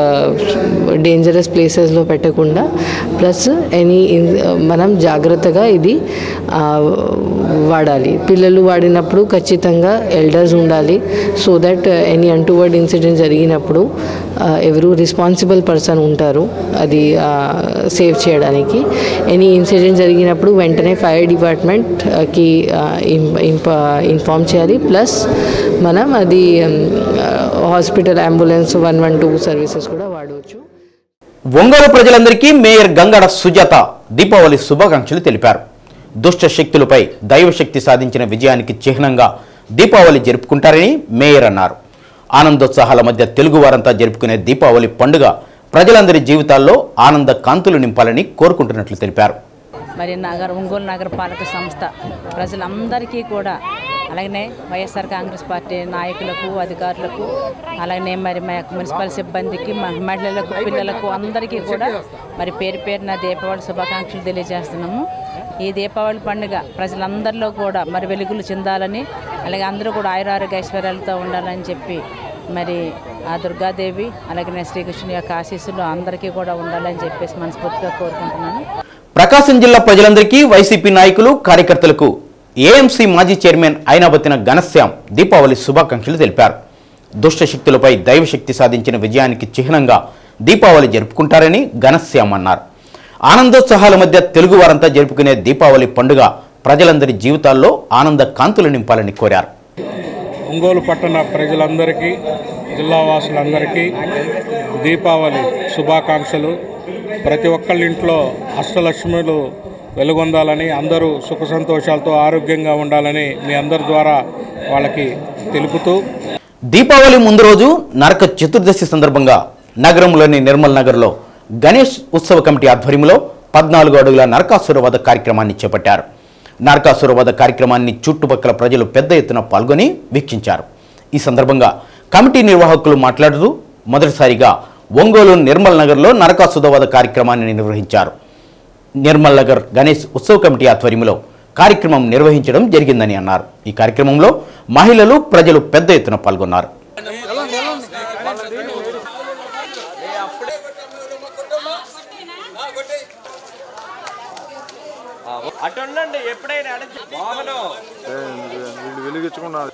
డేంజరస్ ప్లేసెస్లో పెట్టకుండా ప్లస్ ఎనీ మనం జాగ్రత్తగా ఇది ఆ, వాడాలి పిల్లలు వాడినప్పుడు ఖచ్చితంగా ఎల్డర్స్ ఉండాలి so that any untoward incident జరిగినప్పుడు ఆ, ఎవరు రెస్పాన్సిబుల్ పర్సన్ ఉంటారు అది సేవ్ చేయడానికి ఎనీ ఇన్సిడెంట్ జరిగినప్పుడు వెంటనే ఫైర్ డిపార్ట్మెంట్కి ఇన్ఫామ్ చేయాలి ప్లస్ మనం అది hospital ambulance one one two services కూడా వాడవచ్చు ఒంగోలు ప్రజలందరికీ మేయర్ గంగడ సుజాత దీపావళి శుభాకాంక్షలు తెలిపారు దుష్ట శక్తులపై దైవశక్తి సాధించిన విజయానికి చిహ్నంగా దీపావళి జరుపుకుంటారని మేయర్ అన్నారు ఆనందోత్సాహాల మధ్య తెలుగు వారంతా జరుపుకునే దీపావళి పండుగ ప్రజలందరి జీవితాల్లో ఆనంద కాంతులు నింపాలని కోరుకుంటున్నట్లు తెలిపారు మరి నగర ఒంగోలు నగరపాలక సంస్థ ప్రజలందరికీ కూడా అలాగనే వైఎస్ఆర్ కాంగ్రెస్ పార్టీ నాయకులకు అధికారులకు అలాగనే మరి మా యొక్క మున్సిపల్ సిబ్బందికి మా మహిళలకు పిల్లలకు అందరికీ కూడా మరి పేరు పేరున దీపావళి శుభాకాంక్షలు తెలియజేస్తున్నాము ఈ దీపావళి పండుగ ప్రజలందరిలో కూడా మరి వెలుగులు చెందాలని అలాగే అందరూ కూడా ఆయురారోగ్య ఐశ్వర్యాలతో ఉండాలని చెప్పి మరి ఆ దుర్గాదేవి అలాగే శ్రీకృష్ణుని యొక్క ఆశీస్సులు అందరికీ కూడా ఉండాలని చెప్పేసి మనస్ఫూర్తిగా కోరుకుంటున్నాను ప్రకాశం జిల్లా ప్రజలందరికీ వైసీపీ నాయకులు కార్యకర్తలకు ఏఎంసీ మాజీ చైర్మన్ అయినాబత్తిన ఘనశ్యాం దీపావళి శుభాకాంక్షలు తెలిపారు దుష్ట శక్తులపై దైవశక్తి సాధించిన విజయానికి చిహ్నంగా దీపావళి జరుపుకుంటారని ఘనశ్యాం అన్నారు ఆనందోత్సాహాల మధ్య తెలుగు వారంతా జరుపుకునే దీపావళి పండుగ ప్రజలందరి జీవితాల్లో ఆనంద కాంతులు నింపాలని కోరారు ఒంగోలు పట్టణ ప్రజలందరికీ జిల్లా వాసులందరికీ దీపావళి శుభాకాంక్షలు ప్రతి ఒక్కళ్ళ ఇంట్లో అష్టలక్ష్ములు వెలుగొందాలని అందరూ సుఖ సంతోషాలతో ఆరోగ్యంగా ఉండాలని మీ అందరి ద్వారా వాళ్ళకి తెలుపుతూ దీపావళి ముందు రోజు నరక చతుర్దశి సందర్భంగా నగరంలోని నిర్మల్ నగర్లో గణేష్ ఉత్సవ కమిటీ ఆధ్వర్యంలో పద్నాలుగు అడుగుల నరకాసుర వధ కార్యక్రమాన్ని చేపట్టారు నరకాసుర వధ కార్యక్రమాన్ని చుట్టుపక్కల ప్రజలు పెద్ద ఎత్తున పాల్గొని వీక్షించారు ఈ సందర్భంగా కమిటీ నిర్వాహకులు మాట్లాడుతూ మొదటిసారిగా ఒంగోలు నిర్మల్ నగర్లో నరకాసుర వధ కార్యక్రమాన్ని నిర్వహించారు నిర్మల్ నగర్ గణేష్ ఉత్సవ కమిటీ ఆధ్వర్యంలో కార్యక్రమం నిర్వహించడం జరిగిందని అన్నారు ఈ కార్యక్రమంలో మహిళలు ప్రజలు పెద్ద ఎత్తున పాల్గొన్నారు అటు ఉండండి ఎప్పుడైనా మోహను వీళ్ళు వెలిగించుకున్నారు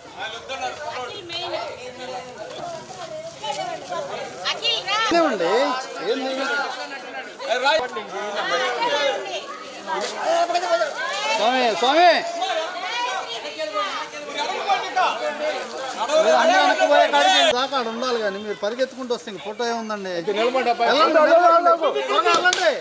స్వామి స్వామి మీరు అన్ని వెనక్కిపోయే కాడికి దాకా ఆడ ఉండాలి కానీ మీరు పరిగెత్తుకుంటూ వస్తే ఇంక ఫోటో ఏముందండి వెళ్ళండి, వెళ్ళండి, త్వరగా వెళ్ళండి.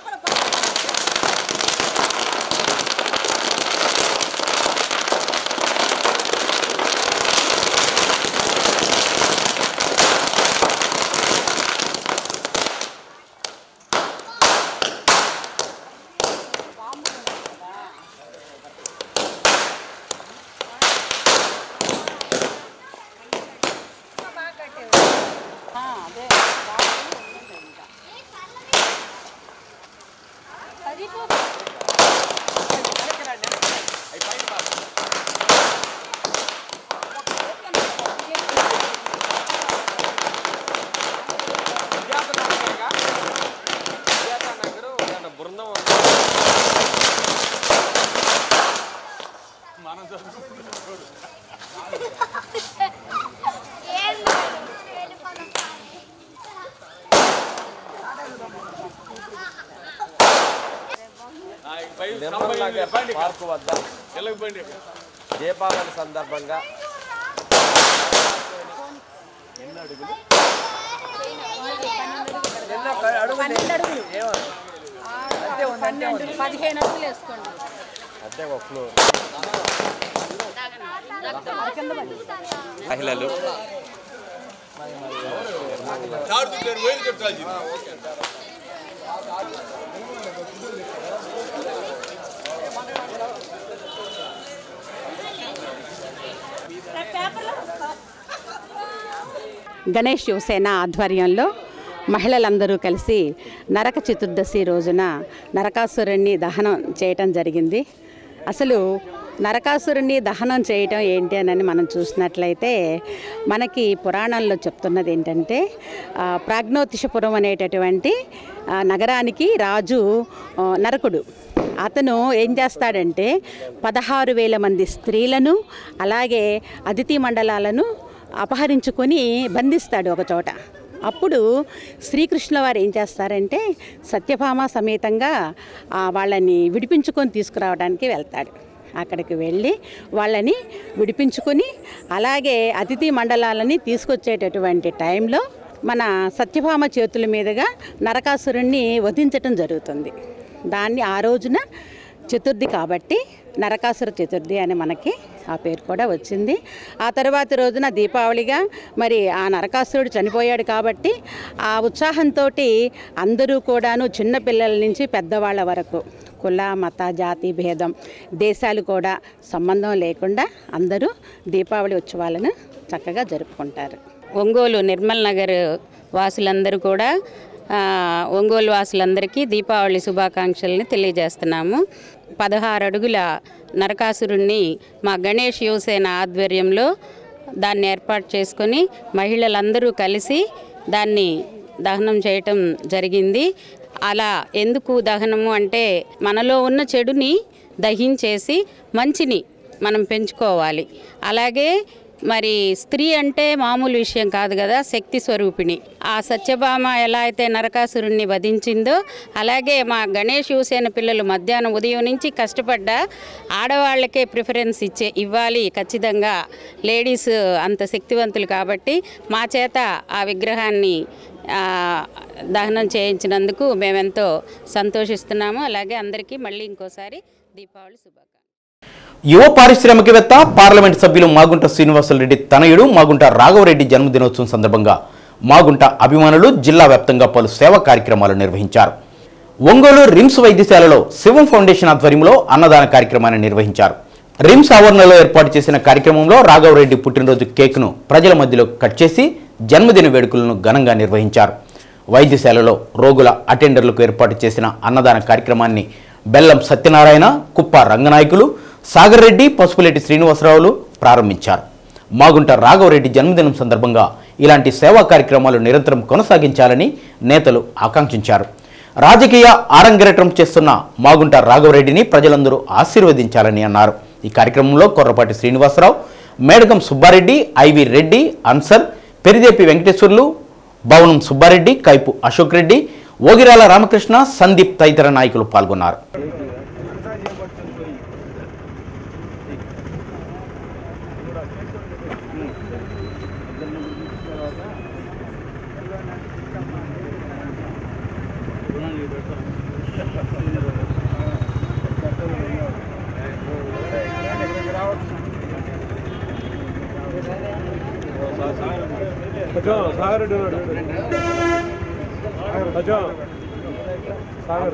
బృందం పార్కు వద్ద దీపావళి సందర్భంగా ఎన్ని అడుగులు ఎన్ని అడుగులు ఏమో అంతే ఉంది అంతే ఉంది పదిహేను అడుగులు వేసుకోండి అంతే ఒక ఫ్లోర్ మహిళలు గణేష్ శివసేన ఆధ్వర్యంలో మహిళలందరూ కలిసి నరక చతుర్దశి రోజున నరకాసురుణ్ణి దహనం చేయటం జరిగింది అసలు నరకాసురుణ్ణి దహనం చేయటం ఏంటి అని మనం చూసినట్లయితే మనకి పురాణంలో చెప్తున్నది ఏంటంటే ఆ, ప్రాగ్నోతిషపురం అనేటటువంటి ఆ, నగరానికి రాజు ఆ, నరకుడు అతను ఏం చేస్తాడంటే పదహారు వేల మంది స్త్రీలను అలాగే అతిథి మండలాలను అపహరించుకొని బంధిస్తాడు ఒక చోట అప్పుడు శ్రీకృష్ణుల వారు ఏం చేస్తారంటే సత్యభామ సమేతంగా ఆ, వాళ్ళని విడిపించుకొని తీసుకురావడానికి వెళ్తాడు అక్కడికి వెళ్ళి వాళ్ళని విడిపించుకొని అలాగే అతిథి మండలాలని తీసుకొచ్చేటటువంటి టైంలో మన సత్యభామ చేతుల మీదుగా నరకాసురుణ్ణి వధించటం జరుగుతుంది దాన్ని ఆ రోజున చతుర్థి కాబట్టి నరకాసుర చతుర్థి అని మనకి ఆ పేరు కూడా వచ్చింది ఆ తర్వాత రోజున దీపావళిగా మరి ఆ నరకాసురుడు చనిపోయాడు కాబట్టి ఆ ఉత్సాహంతో అందరూ కూడాను చిన్న పిల్లల నుంచి పెద్దవాళ్ళ వరకు కుల మత జాతి భేదం దేశాలు కూడా సంబంధం లేకుండా అందరూ దీపావళి ఉత్సవాలను చక్కగా జరుపుకుంటారు ఒంగోలు నిర్మల్ నగర్ వాసులందరూ కూడా ఆ, ఒంగోలు వాసులందరికీ దీపావళి శుభాకాంక్షల్ని తెలియజేస్తున్నాము పదహారు అడుగుల నరకాసురుణ్ణి మా గణేష్ యువసేన ఆధ్వర్యంలో దాన్ని ఏర్పాటు చేసుకొని మహిళలందరూ కలిసి దాన్ని దహనం చేయటం జరిగింది అలా ఎందుకు దహనము అంటే మనలో ఉన్న చెడుని దహించేసి మంచిని మనం పెంచుకోవాలి అలాగే మరి స్త్రీ అంటే మామూలు విషయం కాదు కదా శక్తి స్వరూపిణి ఆ సత్యభామ ఎలా అయితే నరకాసురుణ్ణి వధించిందో అలాగే మా గణేష్ యువసేన పిల్లలు మధ్యాహ్నం ఉదయం నుంచి కష్టపడ్డ ఆడవాళ్ళకే ప్రిఫరెన్స్ ఇచ్చే ఇవ్వాలి ఖచ్చితంగా లేడీస్ అంత శక్తివంతులు కాబట్టి మా చేత ఆ విగ్రహాన్ని ఆ, దహనం చేయించినందుకు మేమెంతో సంతోషిస్తున్నాము అలాగే అందరికీ మళ్ళీ ఇంకోసారి దీపావళి శుభాకాంక్షలు యువ పారిశ్రామికవేత్త పార్లమెంట్ సభ్యులు మాగుంట శ్రీనివాసులరెడ్డి తనయుడు మాగుంట రాఘవరెడ్డి జన్మదినోత్సవం సందర్భంగా మాగుంట అభిమానులు జిల్లా వ్యాప్తంగా పలు సేవా కార్యక్రమాలు నిర్వహించారు ఒంగోలు రిమ్స్ వైద్యశాలలో శివం ఫౌండేషన్ ఆధ్వర్యంలో అన్నదాన కార్యక్రమాన్ని నిర్వహించారు రిమ్స్ ఆవరణలో ఏర్పాటు చేసిన కార్యక్రమంలో రాఘవరెడ్డి పుట్టినరోజు కేక్ను ప్రజల మధ్యలో కట్ చేసి జన్మదిన వేడుకలను ఘనంగా నిర్వహించారు వైద్యశాలలో రోగుల అటెండర్లకు ఏర్పాటు చేసిన అన్నదాన కార్యక్రమాన్ని బెల్లం సత్యనారాయణ కుప్ప రంగనాయకులు సాగర్ రెడ్డి పసుపులేటి శ్రీనివాసరావులు ప్రారంభించారు మాగుంట రాఘవరెడ్డి జన్మదినం సందర్భంగా ఇలాంటి సేవా కార్యక్రమాలు నిరంతరం కొనసాగించాలని నేతలు ఆకాంక్షించారు రాజకీయ ఆరంగేట్రం చేస్తున్న మాగుంట రాఘవరెడ్డిని ప్రజలందరూ ఆశీర్వదించాలని అన్నారు ఈ కార్యక్రమంలో కొర్రపాటి శ్రీనివాసరావు మేడగం సుబ్బారెడ్డి ఐవి రెడ్డి అన్సర్ పెరిదేపి వెంకటేశ్వర్లు భవనం సుబ్బారెడ్డి కైపు అశోక్ రెడ్డి ఓగిరాల రామకృష్ణ సందీప్ తదితర నాయకులు పాల్గొన్నారు కొంచెం సాగర్ రెడ్డి ఉన్నాడు కొంచెం సాగర్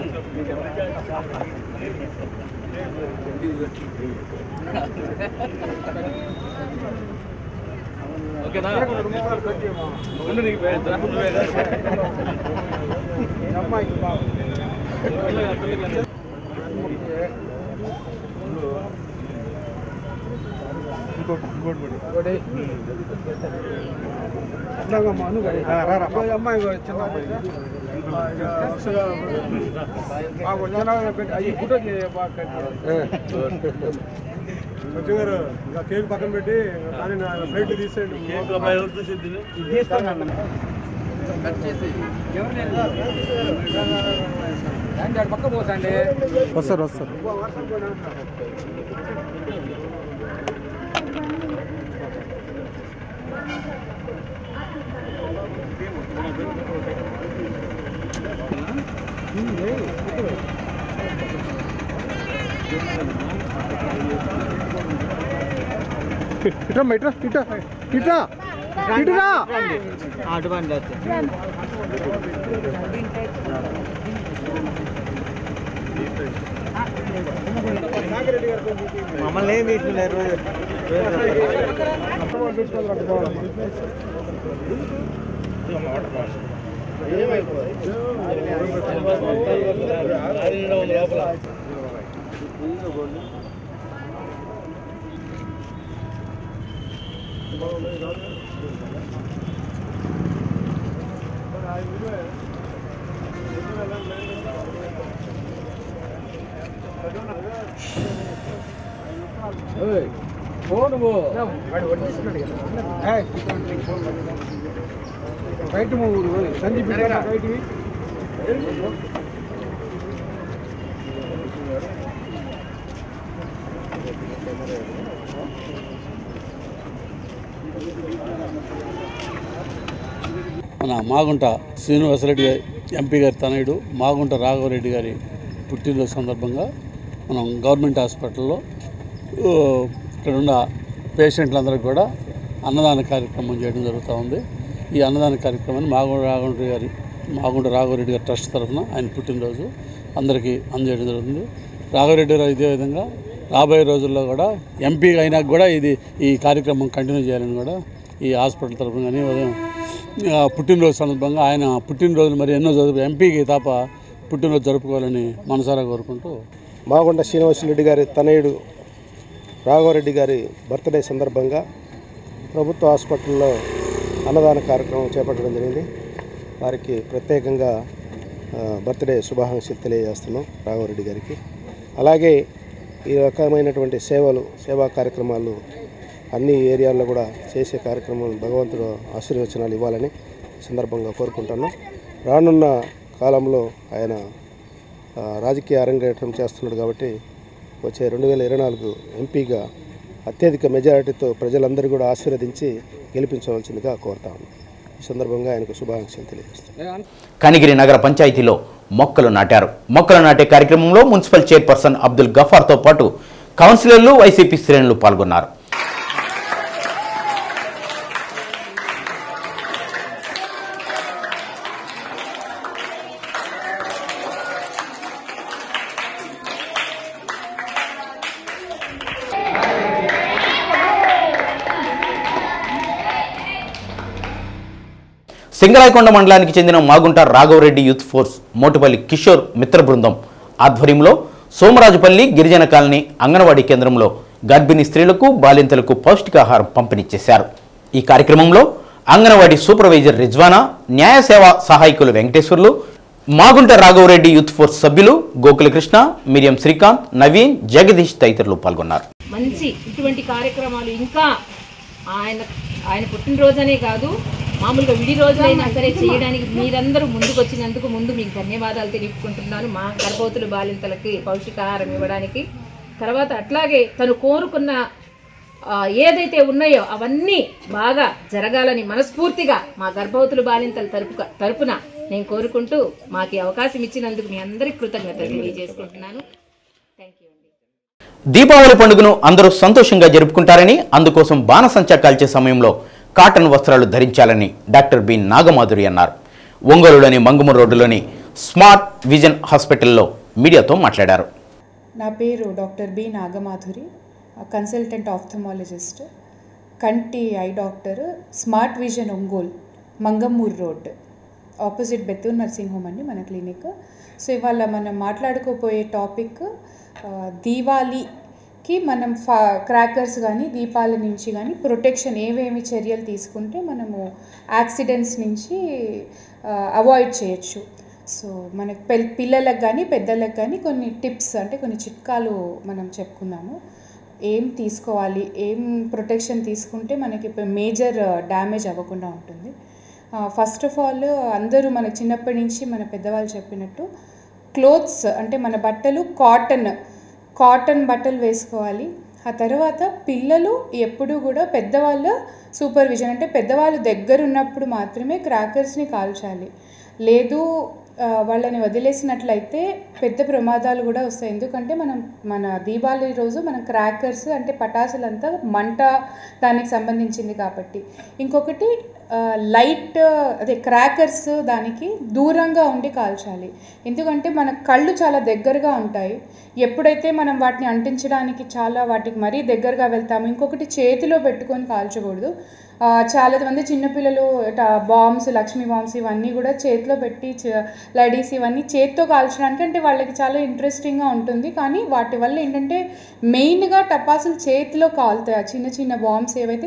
ఓకేనా ఉండు నీకు అమ్మాయికి బాగా ఇంకోటి ఇంకోటి ఇందాకమ్మా నువ్వు రారా అమ్మాయి చిన్న అమ్మాయి అవి ఫోటో గారు ఇంకా కేక్ పక్కన పెట్టి కానీ నా ఫ్లైట్ తీసేయండి పక్క పోతండి వస్తారు వస్తారు ఇట్రా ఇట్రా ఇట్రా ఇట్రా ఇటురా అటువంటి మమ్మల్ని ఏం తీసుకున్నారు రైట్ మూడు సందీప్ రైట్ మన మాగుంట శ్రీనివాసరెడ్డి గారి ఎంపీ గారి తనయుడు మాగుంట రాఘవరెడ్డి గారి పుట్టినరోజు సందర్భంగా మనం గవర్నమెంట్ హాస్పిటల్లో ఆ, ఇక్కడ ఉన్న పేషెంట్లందరికీ కూడా అన్నదాన కార్యక్రమం చేయడం జరుగుతూ ఉంది ఈ అన్నదాన కార్యక్రమాన్ని మాగుంట రాఘవరెడ్డి గారి మాగుంట రాఘవరెడ్డి గారి ట్రస్ట్ తరఫున ఆయన పుట్టినరోజు అందరికీ అందజేయడం జరుగుతుంది రాఘవరెడ్డి గారు ఇదే విధంగా రాబోయే రోజుల్లో కూడా ఎంపీ అయినా కూడా ఇది ఈ కార్యక్రమం కంటిన్యూ చేయాలని కూడా ఈ హాస్పిటల్ తరఫున కానీ ఉదయం ఆ, పుట్టినరోజు సందర్భంగా ఆయన పుట్టినరోజు మరి ఎన్నో జరుపు ఎంపీకి తప్ప పుట్టినరోజు జరుపుకోవాలని మనసారా కోరుకుంటూ మాగుంట శ్రీనివాసరెడ్డి గారి తనయుడు రాఘవరెడ్డి గారి బర్త్డే సందర్భంగా ప్రభుత్వ హాస్పిటల్లో అన్నదాన కార్యక్రమం చేపట్టడం జరిగింది వారికి ప్రత్యేకంగా ఆ, బర్త్డే శుభాకాంక్షలు తెలియజేస్తున్నాం రాఘవరెడ్డి గారికి అలాగే ఈ రకమైనటువంటి సేవలు సేవా కార్యక్రమాలు అన్ని ఏరియాల్లో కూడా చేసే కార్యక్రమం భగవంతుడు ఆశీర్వచనాలు ఇవ్వాలని ఈ సందర్భంగా కోరుకుంటున్నాం రానున్న కాలంలో ఆయన ఆ, రాజకీయ అరంగేట్రం చేస్తున్నాడు కాబట్టి వచ్చే రెండు వేల ఇరవై నాలుగు ఎంపీగా అత్యధిక మెజారిటీతో ప్రజలందరూ కూడా ఆశీర్వదించి గెలిపించవలసిందిగా కోరుతా ఉన్నాం ఈ సందర్భంగా ఆయనకు శుభాకాంక్షలు తెలియజేస్తాను కనిగిరి నగర పంచాయతీలో మొక్కలు నాటారు మొక్కలు నాటే కార్యక్రమంలో మున్సిపల్ చైర్పర్సన్ అబ్దుల్ గఫార్తో పాటు కౌన్సిలర్లు వైసీపీ శ్రేణులు పాల్గొన్నారు సింగరాయకొండ మండలానికి చెందిన మాగుంట రాఘవరెడ్డి యూత్ ఫోర్స్ మోటుపల్లి కిషోర్ మిత్ర బృందం ఆధ్వర్యంలో సోమరాజుపల్లి గిరిజన కాలనీ అంగన్వాడీ కేంద్రంలో గర్భిణీ స్త్రీలకు బాలింతలకు పౌష్టికాహారం పంపిణీ చేశారు ఈ కార్యక్రమంలో అంగన్వాడీ సూపర్వైజర్ రిజ్వానా న్యాయ సేవా సహాయకులు వెంకటేశ్వర్లు మాగుంట రాఘవరెడ్డి యూత్ ఫోర్స్ సభ్యులు గోకులకృష్ణ మిరియం శ్రీకాంత్ నవీన్ జగదీష్ తదితరులు పాల్గొన్నారు మంచి ఇటువంటి కార్యక్రమాలు ఇంకా ఆయన ఆయన పుట్టినరోజనే కాదు మామూలుగా విడి రోజులైనా సరే చేయడానికి మీరందరూ ముందుకు వచ్చినందుకు ముందు మీకు ధన్యవాదాలు తెలుపుకుంటున్నాను మా గర్భవతులు బాలింతలకి పౌష్టికాహారం ఇవ్వడానికి తర్వాత అట్లాగే తను కోరుకున్న ఆ, ఏదైతే ఉన్నాయో అవన్నీ బాగా జరగాలని మనస్ఫూర్తిగా మా గర్భవతులు బాలింతల తరపు తరపున నేను కోరుకుంటూ మాకు ఈ అవకాశం ఇచ్చినందుకు మీ అందరికి కృతజ్ఞతలు తెలియజేసుకుంటున్నాను దీపావళి పండుగను అందరూ సంతోషంగా జరుపుకుంటారని అందుకోసం బాణసంచా కాల్చే సమయంలో కాటన్ వస్త్రాలు ధరించాలని డాక్టర్ బి నాగమాధురి అన్నారు ఒంగోలులోని మంగుమ రోడ్డులోని స్మార్ట్ విజన్ హాస్పిటల్లో మీడియాతో మాట్లాడారు నా పేరు doctor B Nagamadhuri consultant ophthalmologist కంటి eye doctor smart vision Ongole Mangamoor road opposite Bethur nursing home అండి మన క్లినిక్ సో ఇవాళ మనం మాట్లాడుకోపోయే టాపిక్ ఆ, దీవాళీకి మనం ఫా క్రాకర్స్ కానీ దీపాల నుంచి కానీ ప్రొటెక్షన్ ఏవేమి చర్యలు తీసుకుంటే మనము యాక్సిడెంట్స్ నుంచి అవాయిడ్ చేయొచ్చు సో మనకు పెల్ పిల్లలకు కానీ పెద్దలకు కానీ కొన్ని టిప్స్ అంటే కొన్ని చిట్కాలు మనం చెప్పుకుందాము ఏం తీసుకోవాలి ఏం ప్రొటెక్షన్ తీసుకుంటే మనకి మేజర్ డ్యామేజ్ అవ్వకుండా ఉంటుంది ఫస్ట్ ఆఫ్ ఆల్ అందరూ మన చిన్నప్పటి నుంచి మన పెద్దవాళ్ళు చెప్పినట్టు క్లోత్స్ అంటే మన బట్టలు కాటన్ కాటన్ బట్టలు వేసుకోవాలి ఆ తర్వాత పిల్లలు ఎప్పుడూ కూడా పెద్దవాళ్ళ సూపర్విజన్ అంటే పెద్దవాళ్ళు దగ్గర ఉన్నప్పుడు మాత్రమే క్రాకర్స్ని కాల్చాలి లేదు ఆ, వాళ్ళని వదిలేసినట్లయితే పెద్ద ప్రమాదాలు కూడా వస్తాయి ఎందుకంటే మనం మన దీపావళి రోజు మనం క్రాకర్స్ అంటే పటాసులంతా మంట దానికి సంబంధించింది కాబట్టి ఇంకొకటి ఆ, లైట్ అదే క్రాకర్స్ దానికి దూరంగా ఉండి కాల్చాలి ఎందుకంటే మన కళ్ళు చాలా దగ్గరగా ఉంటాయి ఎప్పుడైతే మనం వాటిని అంటించడానికి చాలా వాటికి మరీ దగ్గరగా వెళ్తాము ఇంకొకటి చేతిలో పెట్టుకొని కాల్చకూడదు ఆ, చాలా మంది చిన్నపిల్లలు బాంబ్స్ లక్ష్మీ బాంబ్స్ ఇవన్నీ కూడా చేతిలో పెట్టి లడీస్ ఇవన్నీ చేతితో కాల్చడానికి అంటే వాళ్ళకి చాలా ఇంట్రెస్టింగ్గా ఉంటుంది కానీ వాటి వల్ల ఏంటంటే మెయిన్గా టపాసులు చేతిలో కాలుతాయి ఆ చిన్న చిన్న బాంబ్స్ ఏవైతే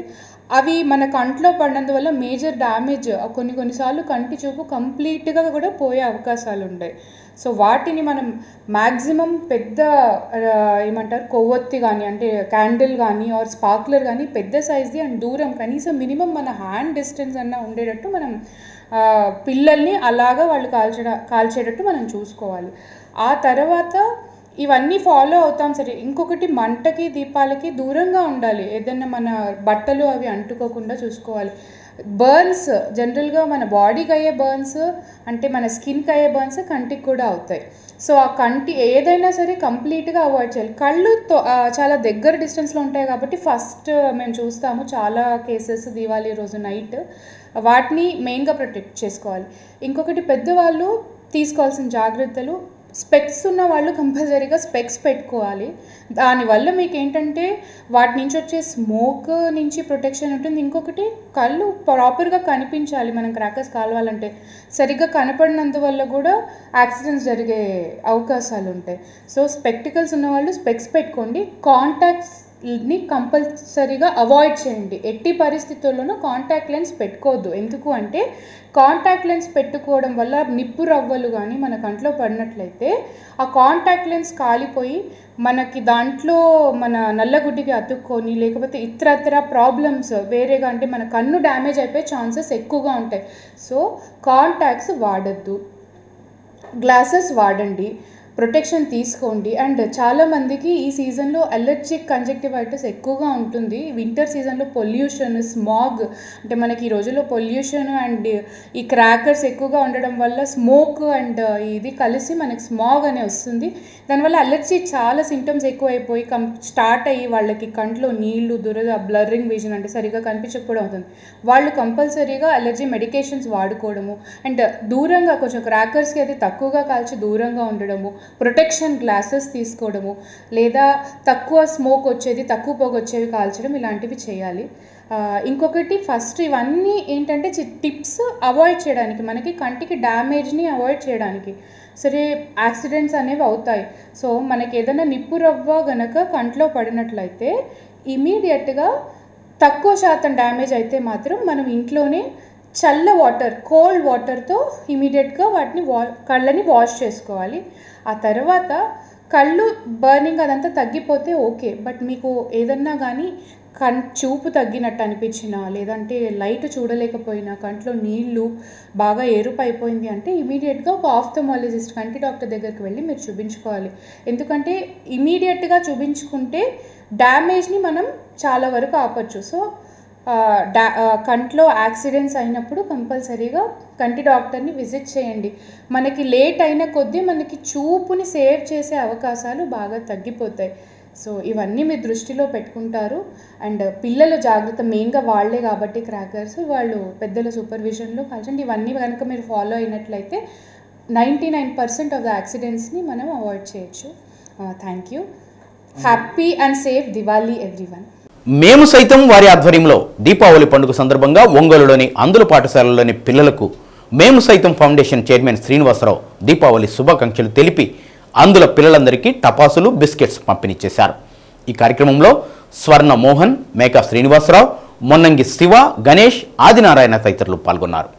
అవి మన కంట్లో పడినందువల్ల మేజర్ డ్యామేజ్ కొన్ని కొన్నిసార్లు కంటి చూపు కంప్లీట్గా కూడా పోయే అవకాశాలు ఉంటాయి సో వాటిని మనం మ్యాక్సిమం పెద్ద ఆ, ఏమంటారు కొవ్వొత్తి కానీ అంటే క్యాండిల్ కానీ ఆర్ స్పార్క్లర్ కానీ పెద్ద సైజ్ది అండ్ దూరం కనీసం మినిమం మన హ్యాండ్ డిస్టెన్స్ అన్న ఉండేటట్టు మనం ఆ, పిల్లల్ని అలాగా వాళ్ళు కాల్చడ కాల్చేటట్టు మనం చూసుకోవాలి ఆ తర్వాత ఇవన్నీ ఫాలో అవుతాం సరే ఇంకొకటి మంటకి దీపాలకి దూరంగా ఉండాలి ఏదైనా మన బట్టలు అవి అంటుకోకుండా చూసుకోవాలి బర్న్స్ జనరల్గా మన బాడీకి అయ్యే బర్న్స్ అంటే మన స్కిన్కి అయ్యే బర్న్స్ కంటికి కూడా అవుతాయి సో ఆ కంటి ఏదైనా సరే కంప్లీట్గా అవాయిడ్ చేయాలి కళ్ళు తో- ఆ, చాలా దగ్గర డిస్టెన్స్లో ఉంటాయి కాబట్టి ఫస్ట్ మేము చూస్తాము చాలా కేసెస్ దివాళీ రోజు నైట్ వాటిని మెయిన్గా ప్రొటెక్ట్ చేసుకోవాలి ఇంకొకటి పెద్దవాళ్ళు తీసుకోవాల్సిన జాగ్రత్తలు స్పెక్స్ ఉన్న వాళ్ళు కంపల్సరీగా స్పెక్స్ పెట్టుకోవాలి దానివల్ల మీకు ఏంటంటే వాటి నుంచి వచ్చే స్మోక్ నుంచి ప్రొటెక్షన్ ఉంటుంది ఇంకొకటి కళ్ళు ప్రాపర్గా కనిపించాలి మనం క్రాకర్స్ కాలవాలంటే సరిగ్గా కనపడినందువల్ల కూడా యాక్సిడెంట్స్ జరిగే అవకాశాలు ఉంటాయి సో స్పెక్టికల్స్ ఉన్న వాళ్ళు స్పెక్స్ పెట్టుకోండి కాంటాక్ట్స్ ని కంపల్సరీగా అవాయిడ్ చేయండి ఎట్టి పరిస్థితుల్లోనూ కాంటాక్ట్ లెన్స్ పెట్టుకోవద్దు ఎందుకు అంటే కాంటాక్ట్ లెన్స్ పెట్టుకోవడం వల్ల నిప్పు రవ్వలు కానీ మన కంట్లో పడినట్లయితే ఆ కాంటాక్ట్ లెన్స్ కాలిపోయి మనకి దాంట్లో మన నల్లగుడ్డికి అతుక్కొని లేకపోతే ఇతరత్ర ప్రాబ్లమ్స్ వేరేగా అంటే మన కన్ను డ్యామేజ్ అయిపోయే ఛాన్సెస్ ఎక్కువగా ఉంటాయి సో కాంటాక్ట్స్ వాడద్దు గ్లాసెస్ వాడండి ప్రొటెక్షన్ తీసుకోండి అండ్ చాలామందికి ఈ సీజన్లో అలర్జిక్ కంజక్టివైటిస్ ఎక్కువగా ఉంటుంది వింటర్ సీజన్లో పొల్యూషన్ స్మాగ్ అంటే మనకి ఈ రోజుల్లో పొల్యూషన్ అండ్ ఈ క్రాకర్స్ ఎక్కువగా ఉండడం వల్ల స్మోక్ అండ్ ఇది కలిసి మనకి స్మాగ్ అనే వస్తుంది దానివల్ల అలర్జీ చాలా సిమ్టమ్స్ ఎక్కువైపోయి కం స్టార్ట్ అయ్యి వాళ్ళకి కంట్లో నీళ్లు దురద బ్లర్రింగ్ విజన్ అంటే సరిగా కనిపించకపోవడం అవుతుంది వాళ్ళు కంపల్సరీగా అలర్జీ మెడికేషన్స్ వాడుకోవడము అండ్ దూరంగా కొంచెం క్రాకర్స్కి అయితే తక్కువగా కాల్చి దూరంగా ఉండడము ప్రొటెక్షన్ గ్లాసెస్ తీసుకోవడము లేదా తక్కువ స్మోక్ వచ్చేది తక్కువ పొగ వచ్చేవి కాల్చడం ఇలాంటివి చేయాలి ఆ, ఇంకొకటి ఫస్ట్ ఇవన్నీ ఏంటంటే టిప్స్ అవాయిడ్ చేయడానికి మనకి కంటికి డ్యామేజ్ని అవాయిడ్ చేయడానికి సరే యాక్సిడెంట్స్ అనేవి అవుతాయి సో మనకి ఏదైనా నిప్పు రవ్వ గనక కంట్లో పడినట్లయితే ఇమీడియట్గా తక్కువ శాతం డ్యామేజ్ అయితే మాత్రం మనం ఇంట్లోనే చల్ల వాటర్ కోల్డ్ వాటర్తో ఇమీడియట్గా వాటిని వా కళ్ళని వాష్ చేసుకోవాలి ఆ తర్వాత కళ్ళు బర్నింగ్ అదంతా తగ్గిపోతే ఓకే బట్ మీకు ఏదన్నా కానీ కన్ చూపు తగ్గినట్టు అనిపించినా లేదంటే లైట్ చూడలేకపోయినా కంట్లో నీళ్లు బాగా ఎరుపు అయిపోయింది అంటే ఇమీడియట్గా ఒక ఆఫ్థమాలజిస్ట్ కంటి డాక్టర్ దగ్గరికి వెళ్ళి మీరు చూపించుకోవాలి ఎందుకంటే ఇమీడియట్గా చూపించుకుంటే డ్యామేజ్ని మనం చాలా వరకు ఆపచ్చు సో ఆ, డా ఆ, కంట్లో యాక్సిడెంట్స్ అయినప్పుడు కంపల్సరీగా కంటి డాక్టర్ని విజిట్ చేయండి మనకి లేట్ అయిన కొద్దీ మనకి చూపుని సేవ్ చేసే అవకాశాలు బాగా తగ్గిపోతాయి సో ఇవన్నీ మీరు దృష్టిలో పెట్టుకుంటారు అండ్ పిల్లల జాగ్రత్త మెయిన్గా వాళ్ళే కాబట్టి క్రాకర్స్ వాళ్ళు పెద్దల సూపర్విజన్లో కాల్చండి ఇవన్నీ కనుక మీరు ఫాలో అయినట్లయితే ninety nine percent of the యాక్సిడెంట్స్ని మనం అవాయిడ్ చేయొచ్చు thank you happy and safe Diwali everyone మేము సైతం వారి ఆధ్వర్యంలో దీపావళి పండుగ సందర్భంగా ఒంగోలులోని అందుల పాఠశాలలోని పిల్లలకు మేము సైతం ఫౌండేషన్ చైర్మన్ శ్రీనివాసరావు దీపావళి శుభాకాంక్షలు తెలిపి అందుల పిల్లలందరికీ టపాసులు బిస్కెట్స్ పంపిణీ చేశారు ఈ కార్యక్రమంలో స్వర్ణ మోహన్ మేకా శ్రీనివాసరావు మొన్నంగి శివ గణేష్ ఆదినారాయణ తదితరులు పాల్గొన్నారు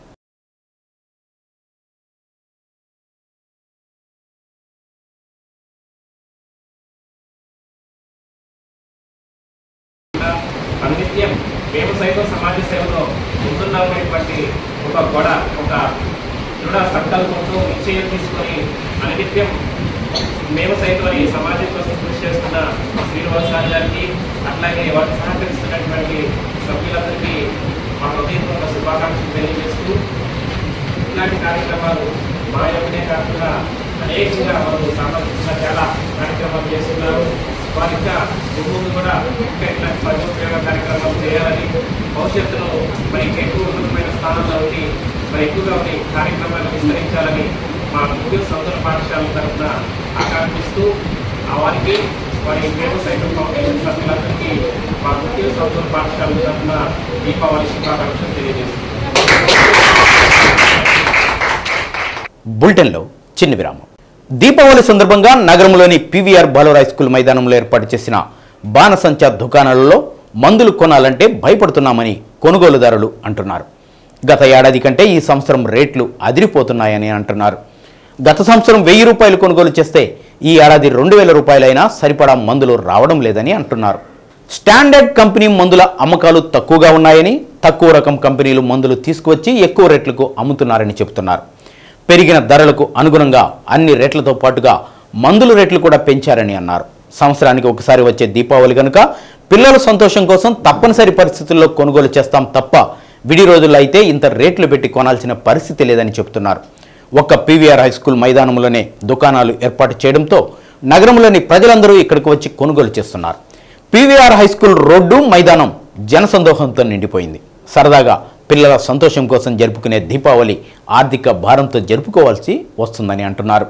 అనునిత్యం మేము సైతం సమాజ సేవలో ముందున్నామనేటువంటి ఒక గొడ ఒక దృఢ సంకల్పంతో నిశ్చయం తీసుకొని అనునిత్యం మేము సైతం ఈ సమాజం కోసం కృషి చేస్తున్న శ్రీనివాస్ గారి గారికి అట్లాగే వారికి సహకరిస్తున్నటువంటి సభ్యులందరికీ మా హృదయపూర్వక శుభాకాంక్షలు తెలియజేస్తూ ఇలాంటి కార్యక్రమాలు మా యొక్కనే కాకుండా అనేకంగా వారు సామాజికంగా చాలా కార్యక్రమాలు చేస్తున్నారు వారి ఇంకా ముందు కూడా ఇంకా ఇట్లాంటి ప్రజోపయోగ కార్యక్రమాలు చేయాలని భవిష్యత్తులో మరి ఇంకా ఎక్కువ ఉన్నతమైన స్థానంలో ఉండి మరి ఎక్కువగా ఉండి కార్యక్రమాలు విస్తరించాలని మా ముఖ్య సౌదర పాఠశాల తరఫున ఆకాంక్షిస్తూ ఆ వారికి వారి మేము సైతం ఫౌండేషన్ సభ్యులందరికీ మా ముఖ్య సౌదర పాఠశాల తరఫున దీపావళి శుభాకాంక్షలు తెలియజేస్తున్నాం బులెటిన్లో చిన్న విరామం దీపావళి సందర్భంగా నగరంలోని పీవీఆర్ బాలోరాయ్ స్కూల్ మైదానంలో ఏర్పాటు చేసిన బాణసంచా దుకాణాలలో మందులు కొనాలంటే భయపడుతున్నామని కొనుగోలుదారులు అంటున్నారు గత ఏడాది కంటే ఈ సంవత్సరం రేట్లు అదిరిపోతున్నాయని అంటున్నారు గత సంవత్సరం వెయ్యి రూపాయలు కొనుగోలు చేస్తే ఈ ఏడాది రెండు వేల రూపాయలైనా సరిపడా మందులు రావడం లేదని అంటున్నారు స్టాండర్డ్ కంపెనీ మందుల అమ్మకాలు తక్కువగా ఉన్నాయని తక్కువ రకం కంపెనీలు మందులు తీసుకువచ్చి ఎక్కువ రేట్లకు అమ్ముతున్నారని చెబుతున్నారు పెరిగిన ధరలకు అనుగుణంగా అన్ని రేట్లతో పాటుగా మందుల రేట్లు కూడా పెంచారని అన్నారు సంవత్సరానికి ఒకసారి వచ్చే దీపావళి కనుక పిల్లల సంతోషం కోసం తప్పనిసరి పరిస్థితుల్లో కొనుగోలు చేస్తాం తప్ప విడి రోజుల్లో అయితే ఇంత రేట్లు పెట్టి కొనాల్సిన పరిస్థితి లేదని చెబుతున్నారు ఒక్క పీవీఆర్ హై స్కూల్ మైదానంలోనే దుకాణాలు ఏర్పాటు చేయడంతో నగరంలోని ప్రజలందరూ ఇక్కడికి వచ్చి కొనుగోలు చేస్తున్నారు పీవీఆర్ హై స్కూల్ రోడ్డు మైదానం జనసందోహంతో నిండిపోయింది సరదాగా పిల్లల సంతోషం కోసం జరుపుకునే దీపావళి ఆర్థిక భారంతో జరుపుకోవాల్సి వస్తుందని అంటున్నారు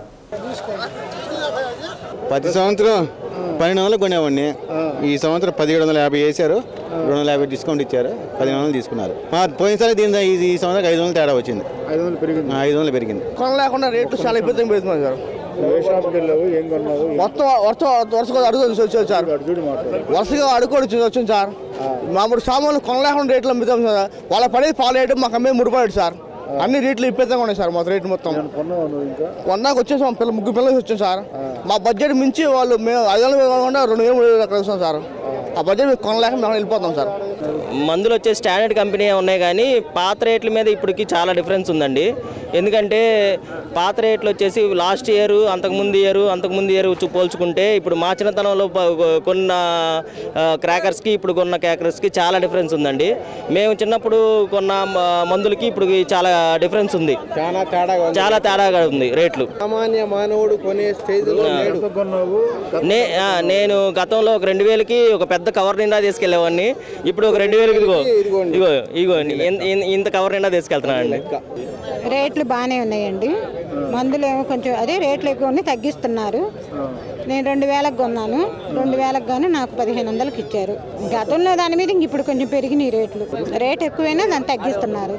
ప్రతి సంవత్సరం పన్నెండు వందలు కొనేవాడిని ఈ సంవత్సరం పదిహేడు వందల యాభై వేశారు రెండు వందల యాభై డిస్కౌంట్ ఇచ్చారు పదిహేను వందలు తీసుకున్నారు మా పోయినసారి దీని ఈ ఈ సంవత్సరం ఐదు వందలు తేడా వచ్చింది ఐదు వందలు పెరిగింది ఆ, ఐదు వందలు పెరిగింది కొనలేకుండా రేట్లు చాలా ఇబ్బంది పెడుతున్నాయి సార్ ఏ షాప్కి వెళ్ళావు ఏం కొన్నావు మొత్తం వరుస వరుసగా అడుగుతుంది వచ్చారు సార్ వరుసగా అడుగుకొని వచ్చింది సార్ మామూలు సామాన్లు కొనలేకుండా రేట్లు అమ్ముతాం సార్ వాళ్ళ పడేది పాలు రేటు మాకు అమ్మే ముడి పడేది సార్ అన్ని రేట్లు ఇప్పేద్దాం ఉన్నాయి సార్ మొత్తం రేట్లు మొత్తం కొన్నాక వచ్చేసాం పిల్ల ముగ్గురు పిల్లలు వచ్చాం సార్ మా బడ్జెట్ మించి వాళ్ళు మేము ఐదు వందలు కాకుండా రెండు వేలు మూడు వేలు అక్కడ వస్తాం సార్ ఆ బడ్జెట్ కొనలేక మేము వెళ్ళిపోతాం సార్ మందులు వచ్చే స్టాండర్డ్ కంపెనీ ఉన్నాయి కానీ పాత రేట్ల మీద ఇప్పటికి చాలా డిఫరెన్స్ ఉందండి ఎందుకంటే పాత రేట్లు వచ్చేసి లాస్ట్ ఇయర్ అంతకుముందు ఇయర్ అంతకుముందు ఇయర్ పోల్చుకుంటే ఇప్పుడు మా చిన్నతనంలో ప- కొన్న ఆ, క్రాకర్స్కి ఇప్పుడు కొన్న క్రాకర్స్కి చాలా డిఫరెన్స్ ఉందండి మేము చిన్నప్పుడు కొన్న మ- మందులకి ఇప్పుడు చాలా డిఫరెన్స్ ఉంది చాలా తేడా చాలా తేడాగా ఉంది రేట్లు సామాన్య మానవుడు కొనే స్టేజ్లో లేడు కొన్నావు నే ఆ, నేను గతంలో ఒక రెండు వేలకి ఒక పెద్ద కవర్ నిండా తీసుకెళ్లేవాడిని ఇప్పుడు ఒక రెండు వేలకి ఇదిగో ఇదిగో ఇదిగో ఇన్- ఇన్- ఇంత కవర్ నిండా తీసుకెళ్తున్నానండి రేట్లు బాగానే ఉన్నాయండి మందులు ఏమో కొంచెం అదే రేట్లు ఎక్కువ ఉన్నాయి తగ్గిస్తున్నారు నేను రెండు వేలకు కొన్నాను రెండు వేలకు గాను నాకు పదిహేను వందలకి ఇచ్చారు గతంలో దాని మీద ఇంక ఇప్పుడు కొంచెం పెరిగినాయి రేట్లు రేట్ ఎక్కువైనా దాన్ని తగ్గిస్తున్నారు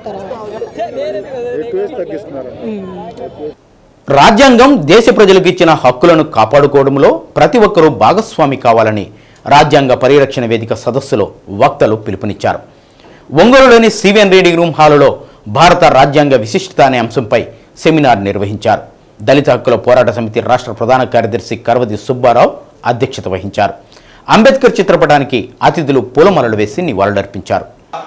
తర్వాత రాజ్యాంగం దేశ ప్రజలకు ఇచ్చిన హక్కులను కాపాడుకోవడంలో ప్రతి ఒక్కరూ భాగస్వామి కావాలని రాజ్యాంగ పరిరక్షణ వేదిక సదస్సులో వక్తలు పిలుపునిచ్చారు ఒంగోలులోని సివిఎన్ రీడింగ్ రూమ్ హాలులో భారత రాజ్యాంగ విశిష్టత అనే అంశంపై సెమినార్ నిర్వహించారు దళిత హక్కుల పోరాట సమితి రాష్ట్ర ప్రధాన కార్యదర్శి కరవది సుబ్బారావు అధ్యక్షత వహించారు అంబేద్కర్ చిత్రపటానికి అతిథులు పూలమాలలు వేసి నివాళులర్పించారు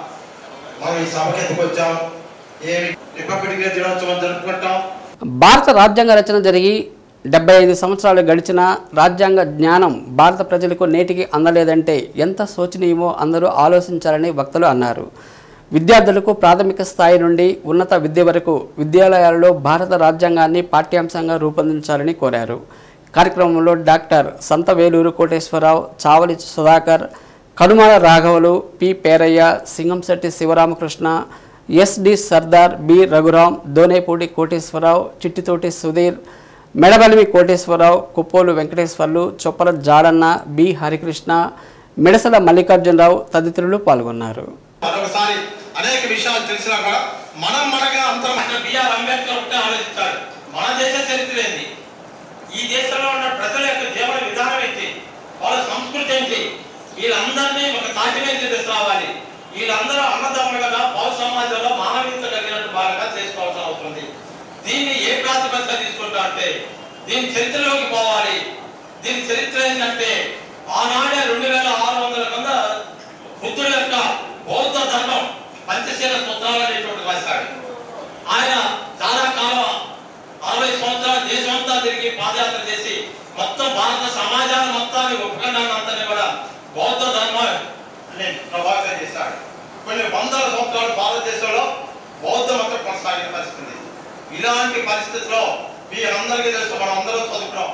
మనం ఈ సభకి ఎందుకు వచ్చాం ఏమి రిపబ్లిక్ డే దినోత్సవం జరుపుకుంటాం భారత రాజ్యాంగ రచన జరిగి డెబ్బై ఐదు సంవత్సరాలు గడిచిన రాజ్యాంగ జ్ఞానం భారత ప్రజలకు నేటికి అందలేదంటే ఎంత శోచనీయమో అందరూ ఆలోచించాలని వక్తలు అన్నారు విద్యార్థులకు ప్రాథమిక స్థాయి నుండి ఉన్నత విద్య వరకు విద్యాలయాలలో భారత రాజ్యాంగాన్ని పాఠ్యాంశంగా రూపొందించాలని కోరారు కార్యక్రమంలో డాక్టర్ సంతవేలూరు కోటేశ్వరరావు చావలి సుధాకర్ కనుమాల రాఘవులు P Perayya Singamsetti Sivaramakrishna SD Sardar B Raghuram Donepudi Koteswararao Chittithoti Sudheer Medabalimi Koteswararao Kuppolu Venkateswarlu Choppala Jadanna B Harikrishna Midasala Mallikarjunarao తదితరులు పాల్గొన్నారు మరొకసారి అనేక విషయాలు తెలిసినా కూడా మనం మనగా అంతరం బిఆర్ అంబేద్కర్ ఒకటే ఆలోచించారు మన దేశ చరిత్ర ఏంటి ఈ దేశంలో ఉన్న ప్రజల యొక్క జీవన విధానం ఏంటి వాళ్ళ సంస్కృతి ఏంటి వీళ్ళందరినీ ఒక తాటి మీద తీసుకురావాలి వీళ్ళందరూ అన్నదమ్ములుగా పౌర సమాజంలో మానవీయత కలిగినట్టు బాగా చేసుకోవాల్సిన అవసరం ఉంది దీన్ని ఏ ప్రాతిపదిక తీసుకుంటా అంటే దీని చరిత్రలోకి పోవాలి దీని చరిత్ర ఏంటంటే ఆనాడే రెండు వేల ఆరు వందల కింద బుద్ధుడి యొక్క బౌద్ధ ధర్మం పంచశీల సూత్రాలు అనేటువంటి రాశాడు ఆయన చాలా కాలం అరవై సంవత్సరాలు దేశమంతా తిరిగి పాదయాత్ర చేసి మొత్తం భారత సమాజాన్ని మొత్తాన్ని ఉపఖండాన్ని అంతా కూడా బౌద్ధ ధర్మాన్ని ప్రభావితం చేశాడు కొన్ని వందల సంవత్సరాలు భారతదేశంలో బౌద్ధ మతం కొనసాగిన పరిస్థితి ఉంది. ఇలాంటి పరిస్థితిలో మీరందరికీ తెలుసు మనం అందరం చదువుకున్నాం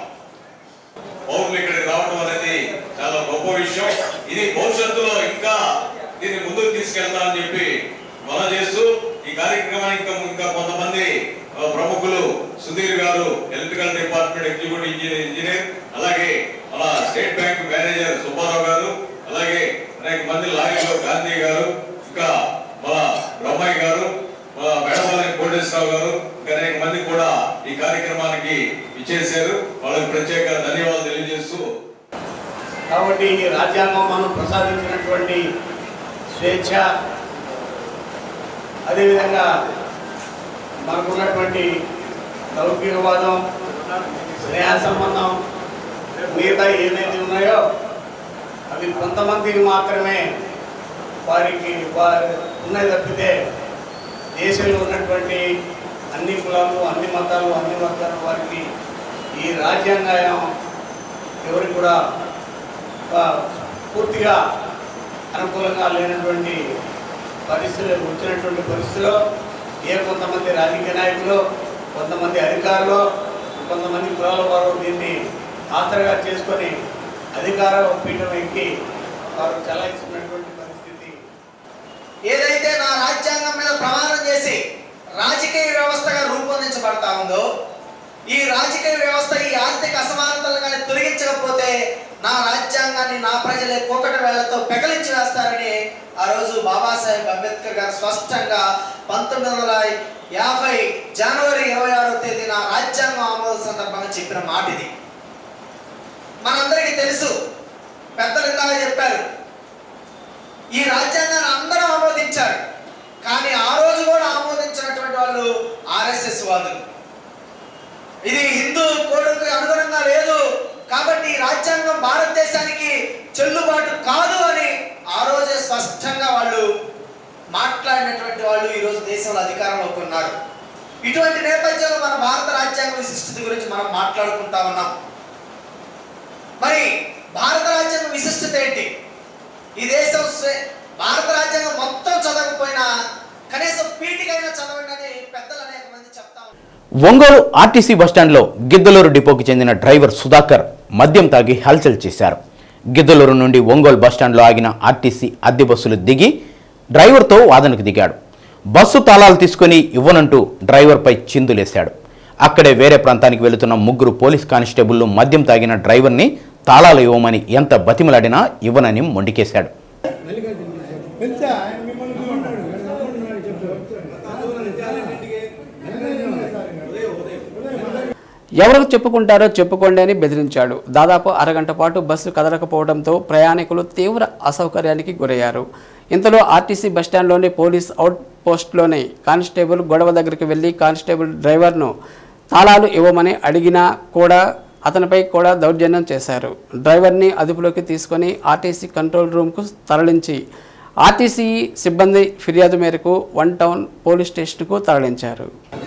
పౌరులు ఇక్కడికి రావడం అనేది చాలా గొప్ప విషయం ఇది భవిష్యత్తులో ఇంకా దీన్ని ముందుకు తీసుకెళ్తామని చెప్పి మనం చేస్తూ ఈ కార్యక్రమానికి ఇంకా ఇంకా కొంతమంది ఆ, ప్రముఖులు సుధీర్ గారు electrical department executive engineer engineer అలాగే మన స్టేట్ బ్యాంక్ మేనేజర్ సుబ్బారావు గారు అలాగే అనేక మంది లాయర్లు గాంధీ గారు ఇంకా మన బ్రహ్మయ్య గారు మన మేడపాలెం కోటేశ్వరరావు గారు ఇంకా అనేక మంది కూడా ఈ కార్యక్రమానికి ఇచ్చేశారు వాళ్ళకి ప్రత్యేక ధన్యవాదాలు తెలియజేస్తూ కాబట్టి ఈ రాజ్యాంగం మనం ప్రసాదించినటువంటి స్వేచ్ఛ అదేవిధంగా మనకున్నటువంటి లౌకికవాదం స్నేహ సంబంధం మిగతా ఏదైతే ఉన్నాయో అవి కొంతమందికి మాత్రమే వారికి వారి ఉన్నది తప్పితే దేశంలో ఉన్నటువంటి అన్ని కులాలు అన్ని మతాలు అన్ని వర్గాల వారికి ఈ రాజ్యాంగం ఎవరికి కూడా ఆ, పూర్తిగా అనుకూలంగా లేనటువంటి పరిస్థితులు వచ్చినటువంటి పరిస్థితిలో ఏ కొంతమంది రాజకీయ నాయకులు కొంతమంది అధికారులు కొంతమంది కులాల వారు దీన్ని ఆసరగా చేసుకొని అధికార పీఠం ఎక్కి వారు చలాయిస్తున్నటువంటి పరిస్థితి ఏదైతే నా రాజ్యాంగం మీద ప్రమాణం చేసి రాజకీయ వ్యవస్థగా రూపొందించబడతా ఉందో ఈ రాజకీయ వ్యవస్థ ఈ ఆర్థిక అసమానతలు కానీ తొలగించకపోతే నా రాజ్యాంగాన్ని నా ప్రజలే కోకట వేళ్లతో పెకలించి వేస్తారని ఆ రోజు బాబాసాహెబ్ అంబేద్కర్ గారు స్పష్టంగా పంతొమ్మిది వందల యాభై జనవరి ఇరవై ఆరో తేదీన రాజ్యాంగం ఆమోద సందర్భంగా చెప్పిన మాట ఇది మనందరికీ తెలుసు పెద్దలు ఇందాక చెప్పారు ఈ రాజ్యాంగాన్ని అందరూ ఆమోదించారు కానీ ఆ రోజు కూడా ఆమోదించినటువంటి వాళ్ళు ఆర్ఎస్ఎస్ వాదులు ఇది హిందూ కోడుకు అనుగుణంగా లేదు కాబట్టి ఈ రాజ్యాంగం భారతదేశానికి చెల్లుబాటు కాదు అని ఆ రోజే స్పష్టంగా వాళ్ళు మాట్లాడినటువంటి వాళ్ళు ఈ రోజు దేశంలో అధికారంలోకి ఉన్నారు ఇటువంటి నేపథ్యంలో మన భారత రాజ్యాంగ విశిష్టత గురించి మనం మాట్లాడుకుంటా ఉన్నాం మరి భారత రాజ్యాంగ విశిష్టత ఏంటి ఈ దేశం స్వే- భారత రాజ్యాంగం మొత్తం చదవకపోయినా కనీసం పీటికైనా చదవండి అని పెద్దలు అనేక మంది చెప్తా ఉన్నారు. ఒంగోలు ఆర్టీసీ బస్టాండ్లో గిద్దలూరు డిపోకి చెందిన డ్రైవర్ సుధాకర్ మద్యం తాగి హల్చల్ చేశారు గిద్దలూరు నుండి ఒంగోలు బస్టాండ్లో ఆగిన ఆర్టీసీ అద్దె బస్సులు దిగి డ్రైవర్తో వాదనకు దిగాడు బస్సు తాళాలు తీసుకొని ఇవ్వనంటూ డ్రైవర్పై చిందులేశాడు అక్కడే వేరే ప్రాంతానికి వెళుతున్న ముగ్గురు పోలీస్ కానిస్టేబుల్లు మద్యం తాగిన డ్రైవర్ని తాళాలు ఇవ్వమని ఎంత బతిమలాడినా ఇవ్వనని మొండికేశాడు ఎవరికి చెప్పుకుంటారో చెప్పుకోండి అని బెదిరించాడు దాదాపు అరగంట పాటు బస్సు కదలకపోవడంతో ప్రయాణికులు తీవ్ర అసౌకర్యానికి గురయ్యారు ఇంతలో ఆర్టీసీ బస్టాండ్లోని పోలీస్ అవుట్ పోస్ట్లోని కానిస్టేబుల్ గొడవ దగ్గరికి వెళ్లి కానిస్టేబుల్ డ్రైవర్ను తాళాలు ఇవ్వమని అడిగినా కూడా అతనిపై కూడా దౌర్జన్యం చేశారు డ్రైవర్ని అదుపులోకి తీసుకొని ఆర్టీసీ కంట్రోల్ రూమ్కు తరలించి ఆర్టీసీ సిబ్బంది ఫిర్యాదు మేరకు వన్ టౌన్ పోలీస్ స్టేషన్కు తరలించారు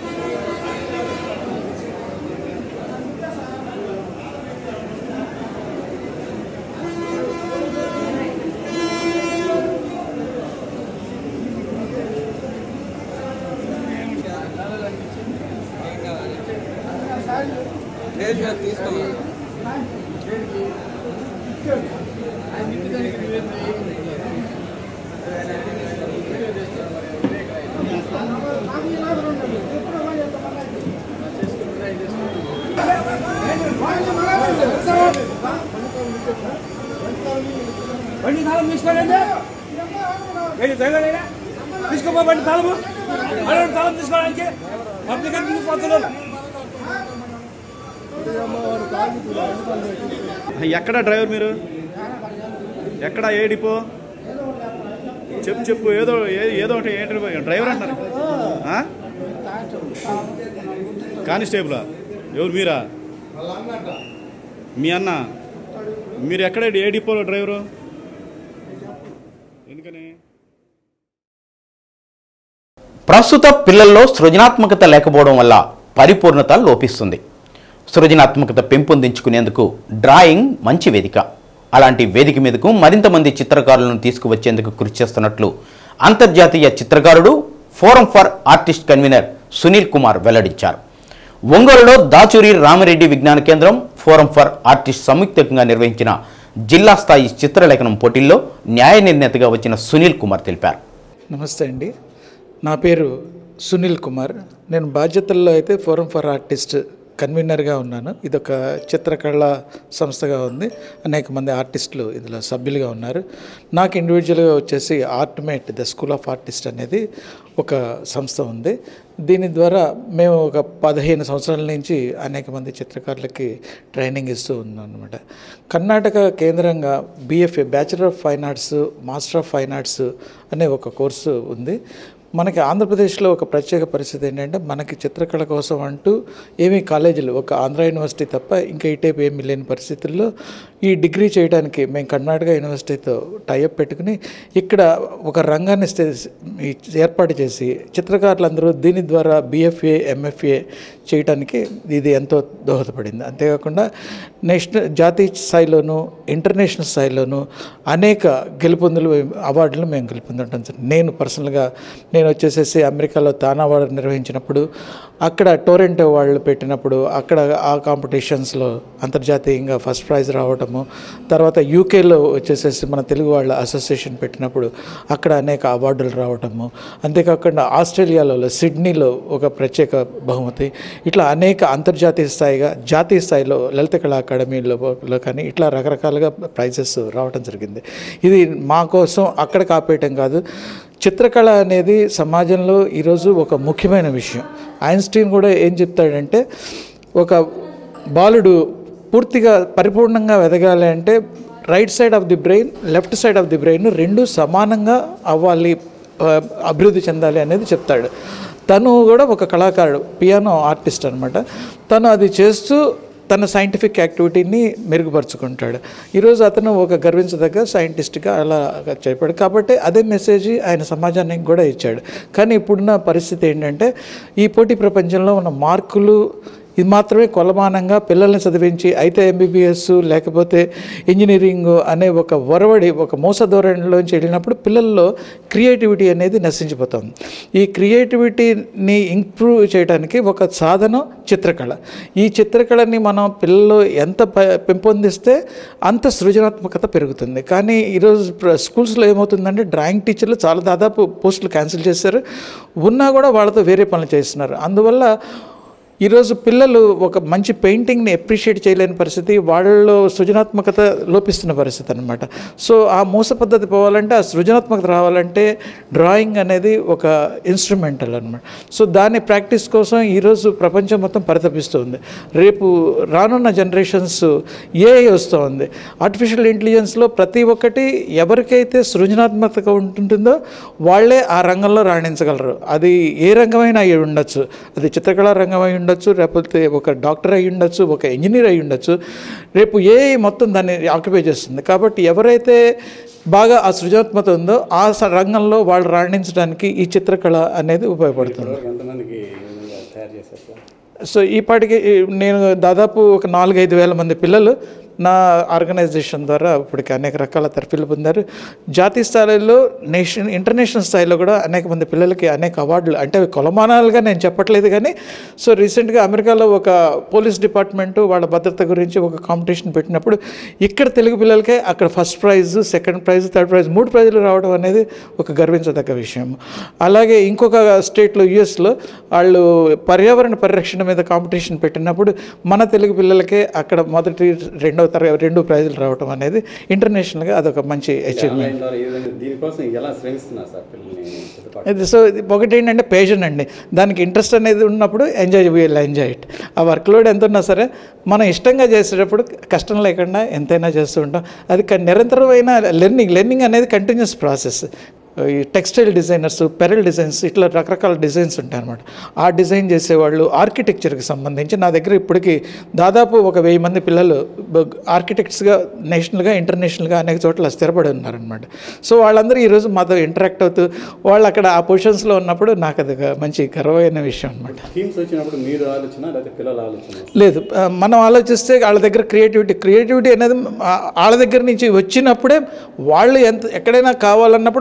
బండి తాళం తీసుకోలేండి ఏంటి తగలేనా తీసుకోపో బండి తాళము అరే తాళం తీసుకోవడానికి పబ్లిక్ అని తీసుకుపోతున్నారు ఎక్కడ డ్రైవర్ మీరు ఎక్కడ ఏ డిపో చెప్పు చెప్పు ఏదో ఏ- ఏదో ఒకటి ఏంటి డ్రైవర్ అంటారు ఆ? కానిస్టేబులా ఎవరు మీరా మీ అన్న మీరు ఎక్కడ ఏ డిపోలో డ్రైవరు ఎందుకని ప్రస్తుత పిల్లల్లో సృజనాత్మకత లేకపోవడం వల్ల పరిపూర్ణత లోపిస్తుంది సృజనాత్మకత పెంపొందించుకునేందుకు డ్రాయింగ్ మంచి వేదిక అలాంటి వేదిక మీదకు మరింత మంది చిత్రకారులను తీసుకువచ్చేందుకు కృషి చేస్తున్నట్లు అంతర్జాతీయ చిత్రకారుడు forum for artist convenor Sunil Kumar వెల్లడించారు ఒంగోలులో దాచూరి రామిరెడ్డి విజ్ఞాన కేంద్రం ఫోరం ఫర్ ఆర్టిస్ట్ సంయుక్తంగా నిర్వహించిన జిల్లా స్థాయి చిత్రలేఖనం పోటీల్లో న్యాయ నిర్ణేతగా వచ్చిన సునీల్ కుమార్ తెలిపారు నమస్తే అండి నా పేరు సునీల్ కుమార్ నేను బాధ్యతల్లో అయితే ఫోరం ఫర్ ఆర్టిస్ట్ కన్వీనర్గా ఉన్నాను ఇదొక చిత్రకళ సంస్థగా ఉంది అనేక మంది ఆర్టిస్టులు ఇందులో సభ్యులుగా ఉన్నారు నాకు ఇండివిజువల్గా వచ్చేసి Artmate the school of artist అనేది ఒక సంస్థ ఉంది దీని ద్వారా మేము ఒక పదిహేను సంవత్సరాల నుంచి అనేక మంది చిత్రకారులకి ట్రైనింగ్ ఇస్తూ ఉన్నాం అనమాట కర్ణాటక కేంద్రంగా BFA bachelor of fine arts master of fine arts అనే ఒక కోర్సు ఉంది మనకి ఆంధ్రప్రదేశ్లో ఒక ప్రత్యేక పరిస్థితి ఏంటంటే మనకి చిత్రకళ కోసం అంటూ ఏమీ కాలేజీలు ఒక ఆంధ్ర యూనివర్సిటీ తప్ప ఇంకా ఈ టైప్ ఏమీ లేని పరిస్థితుల్లో ఈ డిగ్రీ చేయడానికి మేము కర్ణాటక యూనివర్సిటీతో టైఅప్ పెట్టుకుని ఇక్కడ ఒక రంగాన్ని స్థి- ఈ ఏర్పాటు చేసి చిత్రకారులందరూ దీని ద్వారా బిఎఫ్ఏ ఎంఎఫ్ఏ చేయడానికి ఇది ఎంతో దోహదపడింది అంతేకాకుండా నేషనల్ జాతీయ స్థాయిలోనూ ఇంటర్నేషనల్ స్థాయిలోనూ అనేక గెలుపొందులు అవార్డులు మేము గెలుపొందడం జరిగింది. నేను పర్సనల్గా నేను వచ్చేసేసి అమెరికాలో తానా అవార్డు నిర్వహించినప్పుడు అక్కడ టోరెంటో వాళ్ళు పెట్టినప్పుడు అక్కడ ఆ కాంపిటీషన్స్లో అంతర్జాతీయంగా ఫస్ట్ ప్రైజ్ రావటము తర్వాత యూకేలో వచ్చేసేసి మన తెలుగు వాళ్ళ అసోసియేషన్ పెట్టినప్పుడు అక్కడ అనేక అవార్డులు రావటము అంతేకాకుండా ఆస్ట్రేలియాలో సిడ్నీలో ఒక ప్రత్యేక బహుమతి ఇట్లా అనేక అంతర్జాతీయ స్థాయిగా జాతీయ స్థాయిలో లలిత కళా అకాడమీలో లో కానీ ఇట్లా రకరకాలుగా ప్రైజెస్ రావటం జరిగింది ఇది మా కోసం అక్కడ కాపేయటం కాదు చిత్రకళ అనేది సమాజంలో ఈరోజు ఒక ముఖ్యమైన విషయం ఐన్స్టీన్ కూడా ఏం చెప్తాడంటే ఒక బాలుడు పూర్తిగా పరిపూర్ణంగా ఎదగాలి అంటే right side of the brain left side of the brain రెండు సమానంగా అవ్వాలి ఆ, అభివృద్ధి చెందాలి అనేది చెప్తాడు తను కూడా ఒక కళాకారుడు పియానో ఆర్టిస్ట్ అనమాట తను అది చేస్తూ తన సైంటిఫిక్ యాక్టివిటీని మెరుగుపరుచుకుంటాడు ఈరోజు అతను ఒక గర్వించదగ్గ సైంటిస్ట్గా అలా చెప్పాడు కాబట్టి అదే మెసేజ్ ఆయన సమాజానికి కూడా ఇచ్చాడు కానీ ఇప్పుడున్న పరిస్థితి ఏంటంటే ఈ పోటీ ప్రపంచంలో ఉన్న మార్కులు ఇది మాత్రమే కొలమానంగా పిల్లల్ని చదివించి అయితే ఎంబీబీఎస్ లేకపోతే ఇంజనీరింగ్ అనే ఒక వరవడి ఒక మోస ధోరణిలోంచి వెళ్ళినప్పుడు పిల్లల్లో క్రియేటివిటీ అనేది నశించిపోతుంది ఈ క్రియేటివిటీని ఇంప్రూవ్ చేయడానికి ఒక సాధనం చిత్రకళ ఈ చిత్రకళని మనం పిల్లలు ఎంత ప- పెంపొందిస్తే అంత సృజనాత్మకత పెరుగుతుంది కానీ ఈరోజు ప్ర- స్కూల్స్లో ఏమవుతుందంటే డ్రాయింగ్ టీచర్లు చాలా దాదాపు పోస్టులు క్యాన్సిల్ చేశారు ఉన్నా కూడా వాళ్ళతో వేరే పనులు చేస్తున్నారు అందువల్ల ఈరోజు పిల్లలు ఒక మంచి పెయింటింగ్ని అప్రిషియేట్ చేయలేని పరిస్థితి వాళ్ళలో సృజనాత్మకత లోపిస్తున్న పరిస్థితి అనమాట సో ఆ మూస పద్ధతి పోవాలంటే ఆ సృజనాత్మకత రావాలంటే డ్రాయింగ్ అనేది ఒక ఇన్స్ట్రుమెంటల్ అనమాట సో దాని ప్రాక్టీస్ కోసం ఈరోజు ప్రపంచం మొత్తం పరితపిస్తుంది రేపు రానున్న జనరేషన్స్ ఏఐ వస్తుంది ఆర్టిఫిషియల్ ఇంటెలిజెన్స్లో ప్రతి ఒక్కటి ఎవరికైతే సృజనాత్మకత ఉంటుందో వాళ్ళే ఆ రంగంలో రాణించగలరు అది ఏ రంగమైనా అయి ఉండొచ్చు అది చిత్రకళా రంగం అయి ఉండొచ్చు లేకపోతే ఒక డాక్టర్ అయి ఉండొచ్చు ఒక ఇంజనీర్ అయి ఉండొచ్చు రేపు ఏ మొత్తం దాన్ని ఆక్యుపై చేస్తుంది కాబట్టి ఎవరైతే బాగా ఆ సృజనాత్మకత ఉందో ఆ స- రంగంలో వాళ్ళు రాణించడానికి ఈ చిత్రకళ అనేది ఉపయోగపడుతుంది ఎంతమందికి ఈ విధంగా తయారు చేశారు సార్ సో ఈ పాటికి ఈ నేను దాదాపు ఒక నాలుగైదు వేల మంది పిల్లలు నా ఆర్గనైజేషన్ ద్వారా ఇప్పటికి అనేక రకాల తెరపీలు పొందారు జాతీయ స్థాయిలో నేషన్ ఇంటర్నేషనల్ స్థాయిలో కూడా అనేక మంది పిల్లలకి అనేక అవార్డులు అంటే అవి కొలమానాలుగా నేను చెప్పట్లేదు కానీ సో రీసెంట్గా అమెరికాలో ఒక పోలీస్ డిపార్ట్మెంటు వాళ్ళ భద్రత గురించి ఒక కాంపిటీషన్ పెట్టినప్పుడు ఇక్కడ తెలుగు పిల్లలకే అక్కడ first prize second prize third prize మూడు ప్రైజులు రావడం అనేది ఒక గర్వించదగ్గ విషయం అలాగే ఇంకొక స్టేట్లో యుఎస్లో వాళ్ళు పర్యావరణ పరిరక్షణ మీద కాంపిటీషన్ పెట్టినప్పుడు మన తెలుగు పిల్లలకే అక్కడ మొదటి రెండవ తరగతి రెండు ప్రైజులు రావడం అనేది ఇంటర్నేషనల్గా అదొక మంచి అచీవ్మెంట్ ఆన్లైన్ ద్వారా ఈ విధంగా దీనికోసం ఎలా శ్రమిస్తున్నారు సార్ పిల్లల్ని చిత్తపాటు ఇది సో ఇది ఒకటి ఏంటంటే పేషెంట్ అండి దానికి ఇంట్రెస్ట్ అనేది ఉన్నప్పుడు ఎంజాయ్ వీల్ ఎంజాయ్ ఇట్ ఆ వర్క్ లోడ్ ఎంత ఉన్నా సరే మనం ఇష్టంగా చేసేటప్పుడు కష్టం లేకుండా ఎంతైనా చేస్తూ ఉంటాం అది క- నిరంతరమైన లెర్నింగ్ లెర్నింగ్ అనేది కంటిన్యూస్ ప్రాసెస్ ఈ టెక్స్టైల్ డిజైనర్స్ పెరల్ డిజైన్స్ ఇట్లా రకరకాల డిజైన్స్ ఉంటాయి అనమాట ఆ డిజైన్ చేసేవాళ్ళు ఆర్కిటెక్చర్కి సంబంధించి నా దగ్గర ఇప్పటికి దాదాపు ఒక వెయ్యి మంది పిల్లలు ఆర్కిటెక్ట్స్గా నేషనల్గా ఇంటర్నేషనల్గా అనేక చోట్ల స్థిరపడి ఉన్నారనమాట సో వాళ్ళందరూ ఈరోజు మాతో ఇంటరాక్ట్ అవుతూ వాళ్ళు అక్కడ ఆ పొజిషన్స్లో ఉన్నప్పుడు నాకు అది ఒక మంచి గర్వమైన విషయం అనమాట టీమ్స్ వచ్చినప్పుడు మీరు ఆలోచన లేకపోతే పిల్లల ఆలోచన లేదు ఆ, మనం ఆలోచిస్తే వాళ్ళ దగ్గర క్రియేటివిటీ క్రియేటివిటీ అనేది ఆ- వాళ్ళ దగ్గర నుంచి వచ్చినప్పుడే వాళ్ళు ఎంత ఎక్కడైనా కావాలన్నప్పుడు మనం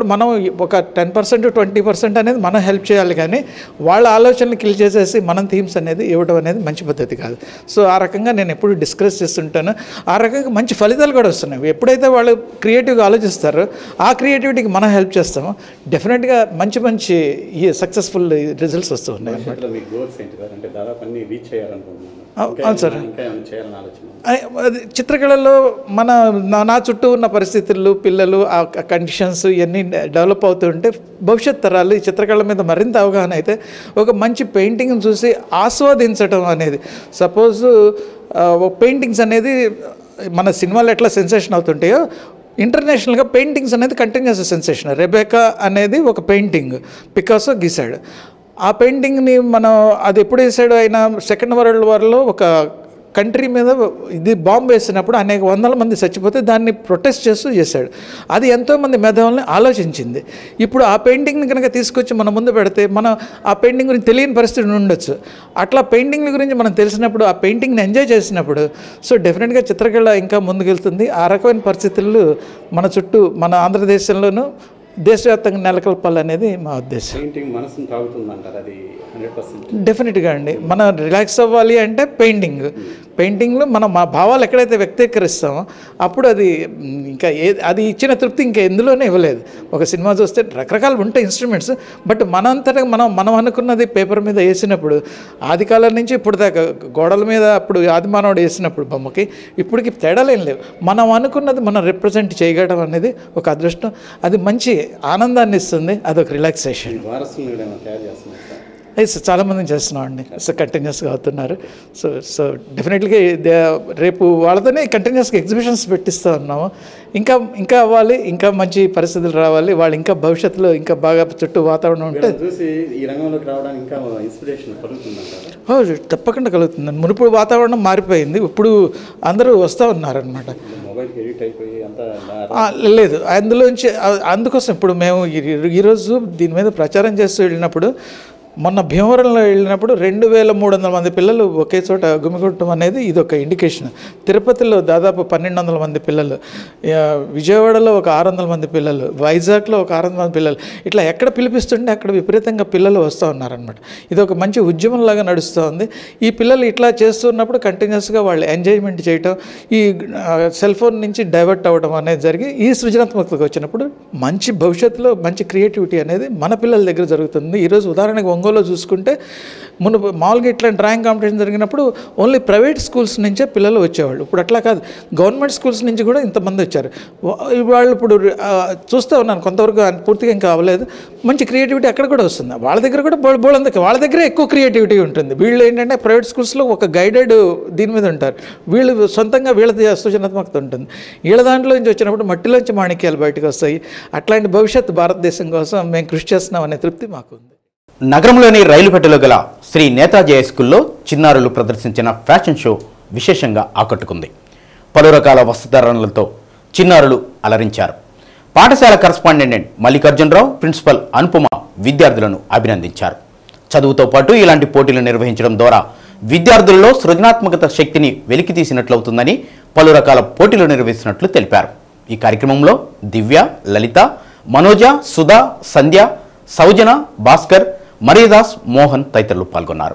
ఒక టెన్ పర్సెంట్ ట్వంటీ పర్సెంట్ అనేది మనం హెల్ప్ చేయాలి కానీ వాళ్ళ ఆలోచనలు కిల్ చేసేసి మనం థీమ్స్ అనేది ఇవ్వడం అనేది మంచి పద్ధతి కాదు సో ఆ రకంగా నేను ఎప్పుడు డిస్కస్ చేస్తుంటాను ఆ రకంగా మంచి ఫలితాలు కూడా వస్తున్నాయి ఎప్పుడైతే వాళ్ళు క్రియేటివ్గా ఆలోచిస్తారో ఆ క్రియేటివిటీకి మనం హెల్ప్ చేస్తామో డెఫినెట్గా మంచి మంచి ఈ సక్సెస్ఫుల్ రిజల్ట్స్ వస్తూ ఉన్నాయి అన్నమాట భవిష్యత్తులో మీ గోల్స్ ఏంటి సార్ అంటే దాదాపు అన్ని రీచ్ చేయాలనుకుంటున్నాను అవు- ఇంకా అవును సార్. ఏమైనా- ఇంకా ఏమైనా చేయాలని ఆలోచన అయ్ అది చిత్రకళలో మన నా నా చుట్టూ ఉన్న పరిస్థితులు పిల్లలు ఆ కండిషన్స్ ఇవన్నీ డెవలప్ అవుతుంటే భవిష్యత్ తరాలు ఈ చిత్రకళ మీద మరింత అవగాహన అయితే ఒక మంచి పెయింటింగ్ చూసి ఆస్వాదించడం అనేది సపోజ్ పెయింటింగ్స్ అనేది మన సినిమాలు ఎట్లా సెన్సేషన్ అవుతుంటాయో ఇంటర్నేషనల్గా పెయింటింగ్స్ అనేది కంటిన్యూస్ సెన్సేషన్ రెబేకా అనేది ఒక పెయింటింగ్ పికాసో గీసాడు ఆ పెయింటింగ్ని మనం అది ఎప్పుడు వేసాడు ఆయన సెకండ్ వరల్డ్ వార్లో ఒక కంట్రీ మీద ఇది బాంబు వేసినప్పుడు అనేక వందల మంది చచ్చిపోతే దాన్ని ప్రొటెస్ట్ చేస్తూ చేశాడు అది ఎంతోమంది మేధావుల్ని ఆలోచించింది ఇప్పుడు ఆ పెయింటింగ్ని కనుక తీసుకొచ్చి మన ముందు పెడితే మనం ఆ పెయింటింగ్ గురించి తెలియని పరిస్థితి ఉండొచ్చు అట్లా పెయింటింగ్ల గురించి మనం తెలిసినప్పుడు ఆ పెయింటింగ్ని ఎంజాయ్ చేసినప్పుడు సో డెఫినెట్గా చిత్రకళ ఇంకా ముందుకెళ్తుంది ఆ రకమైన పరిస్థితులు మన చుట్టూ మన ఆంధ్రదేశంలోనూ దేశవ్యాప్తంగా నెలకొల్పాలనేది మా ఉద్దేశం పెయింటింగ్ మనసును తాగుతుందంటారు అది హండ్రెడ్ పర్సెంట్ డెఫినెట్గా అండి మనం రిలాక్స్ అవ్వాలి అంటే పెయింటింగ్ పెయింటింగ్లో మనం మా భావాలు ఎక్కడైతే వ్యక్తీకరిస్తామో అప్పుడు అది మ్, ఇంకా ఏ అది ఇచ్చిన తృప్తి ఇంకా ఎందులోనే ఇవ్వలేదు ఒక సినిమా చూస్తే రకరకాలు ఉంటాయి ఇన్స్ట్రుమెంట్స్ బట్ మనంతటా మనం మనం అనుకున్నది పేపర్ మీద వేసినప్పుడు ఆది కాలం నుంచి ఇప్పుడు దాకా గోడల మీద అప్పుడు ఆదిమానవుడు వేసినప్పుడు బొమ్మకి ఇప్పటికి తేడాలేం లేవు మనం అనుకున్నది మనం రిప్రజెంట్ చేయగడం అనేది ఒక అదృష్టం అది మంచి ఆనందాన్ని ఇస్తుంది అదొక రిలాక్సేషన్ వారసులను కూడా ఏమైనా తయారు చేస్తున్నారు సార్ ఎస్ చాలామంది చేస్తున్నాం అండి సో కంటిన్యూస్గా అవుతున్నారు సో సో డెఫినెట్గా రేపు వాళ్ళతోనే కంటిన్యూస్గా ఎగ్జిబిషన్స్ పెట్టిస్తూ ఉన్నాము ఇంకా ఇంకా అవ్వాలి ఇంకా మంచి పరిస్థితులు రావాలి వాళ్ళు ఇంకా భవిష్యత్తులో ఇంకా బాగా చుట్టూ వాతావరణం ఉంటే వీళ్ళని చూసి ఈ రంగంలోకి రావడానికి ఇంకా ఇన్స్పిరేషన్ కలుగుతుందంటారా ఓ, తప్పకుండా కలుగుతుంది మునుపు వాతావరణం మారిపోయింది ఇప్పుడు అందరూ వస్తూ ఉన్నారనమాట మొబైల్కి ఎడిట్ అయిపోయి అంతా ఆ, లేదు అందులోంచి ఆ- అందుకోసం ఇప్పుడు మేము ఈ- ఈరోజు దీని మీద ప్రచారం చేస్తూ వెళ్ళినప్పుడు మొన్న భీమవరంలో వెళ్ళినప్పుడు రెండు వేల మూడు వందల మంది పిల్లలు ఒకే చోట గుమిగొట్టడం అనేది ఇది ఒక ఇండికేషన్ తిరుపతిలో దాదాపు పన్నెండు వందల మంది పిల్లలు ఆ, విజయవాడలో ఒక ఆరు వందల మంది పిల్లలు వైజాగ్లో ఒక ఆరు వందల మంది పిల్లలు ఇట్లా ఎక్కడ పిలిపిస్తుంటే అక్కడ విపరీతంగా పిల్లలు వస్తూ ఉన్నారనమాట ఇది ఒక మంచి ఉద్యమంలాగా నడుస్తూ ఉంది ఈ పిల్లలు ఇట్లా చేస్తున్నప్పుడు కంటిన్యూస్గా వాళ్ళు ఎంజాయ్మెంట్ చేయటం ఈ సెల్ ఫోన్ నుంచి డైవర్ట్ అవ్వడం అనేది జరిగి ఈ సృజనాత్మకతకు వచ్చినప్పుడు మంచి భవిష్యత్తులో మంచి క్రియేటివిటీ అనేది మన పిల్లల దగ్గర జరుగుతుంది ఈరోజు ఉదాహరణకు ఒంగోలులో చూసుకుంటే మును మామూలుగా ఇట్లాంటి డ్రాయింగ్ కాంపిటీషన్ జరిగినప్పుడు ఓన్లీ ప్రైవేట్ స్కూల్స్ నుంచే పిల్లలు వచ్చేవాళ్ళు ఇప్పుడు అట్లా కాదు గవర్నమెంట్ స్కూల్స్ నుంచి కూడా ఇంతమంది వచ్చారు వా- వాళ్ళు ఇప్పుడు ఆ, చూస్తూ ఉన్నాను కొంతవరకు పూర్తిగా ఇంకా అవ్వలేదు మంచి క్రియేటివిటీ అక్కడ కూడా వస్తుంది వాళ్ళ దగ్గర కూడా బోల్ బోలందుకు వాళ్ళ దగ్గర ఎక్కువ క్రియేటివిటీ ఉంటుంది వీళ్ళు ఏంటంటే ప్రైవేట్ స్కూల్స్లో ఒక గైడెడ్ దీని మీద ఉంటారు వీళ్ళు సొంతంగా వీళ్ళ సృజనాత్మకత ఉంటుంది వీళ్ళ దాంట్లో నుంచి వచ్చినప్పుడు మట్టిలోంచి మాణిక్యాలు బయటకు వస్తాయి అట్లాంటి భవిష్యత్తు భారతదేశం కోసం మేము కృషి చేస్తున్నాం అనే తృప్తి మాకు ఉంది నగరంలోని రైలు పెట్టెలో గల శ్రీ నేతాజీ హై స్కూల్లో చిన్నారులు ప్రదర్శించిన ఫ్యాషన్ షో విశేషంగా ఆకట్టుకుంది పలు రకాల వస్త్రధారణలతో చిన్నారులు అలరించారు పాఠశాల కరస్పాండెంట్ మల్లికార్జునరావు ప్రిన్సిపల్ అనుపమ విద్యార్థులను అభినందించారు చదువుతో పాటు ఇలాంటి పోటీలు నిర్వహించడం ద్వారా విద్యార్థుల్లో సృజనాత్మకత శక్తిని వెలికితీసినట్లవుతుందని పలు రకాల పోటీలు నిర్వహిస్తున్నట్లు తెలిపారు ఈ కార్యక్రమంలో దివ్య లలిత మనోజ సుధా సంధ్య సౌజన భాస్కర్ మరియదాస్ మోహన్ తదితరులు పాల్గొన్నారు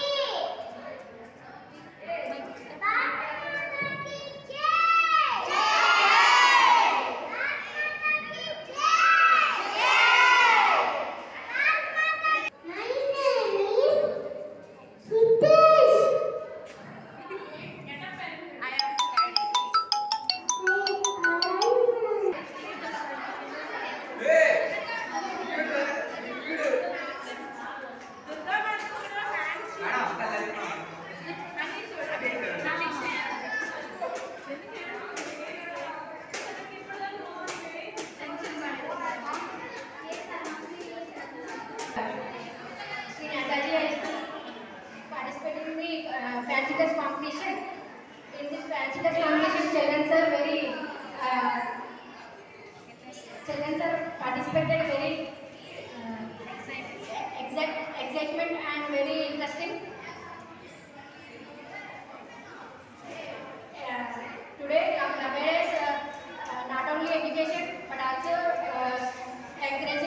Sri Netaji High School participating in the uh, fancy dress competition. In this fancy dress competition, children are very uh, children are participated very uh, exact excitement and very interesting. Uh, today, uh, nowadays, uh, uh, not only education but also uh, encouragement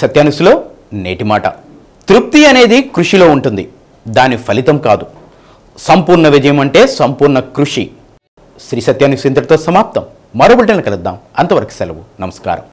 సత్యానుసులో నేటి మాట తృప్తి అనేది కృషిలో ఉంటుంది దాని ఫలితం కాదు సంపూర్ణ విజయం అంటే సంపూర్ణ కృషి శ్రీ సత్యానుసు ఇంతటితో సమాప్తం మరో బిడ్డలు కలుద్దాం అంతవరకు సెలవు నమస్కారం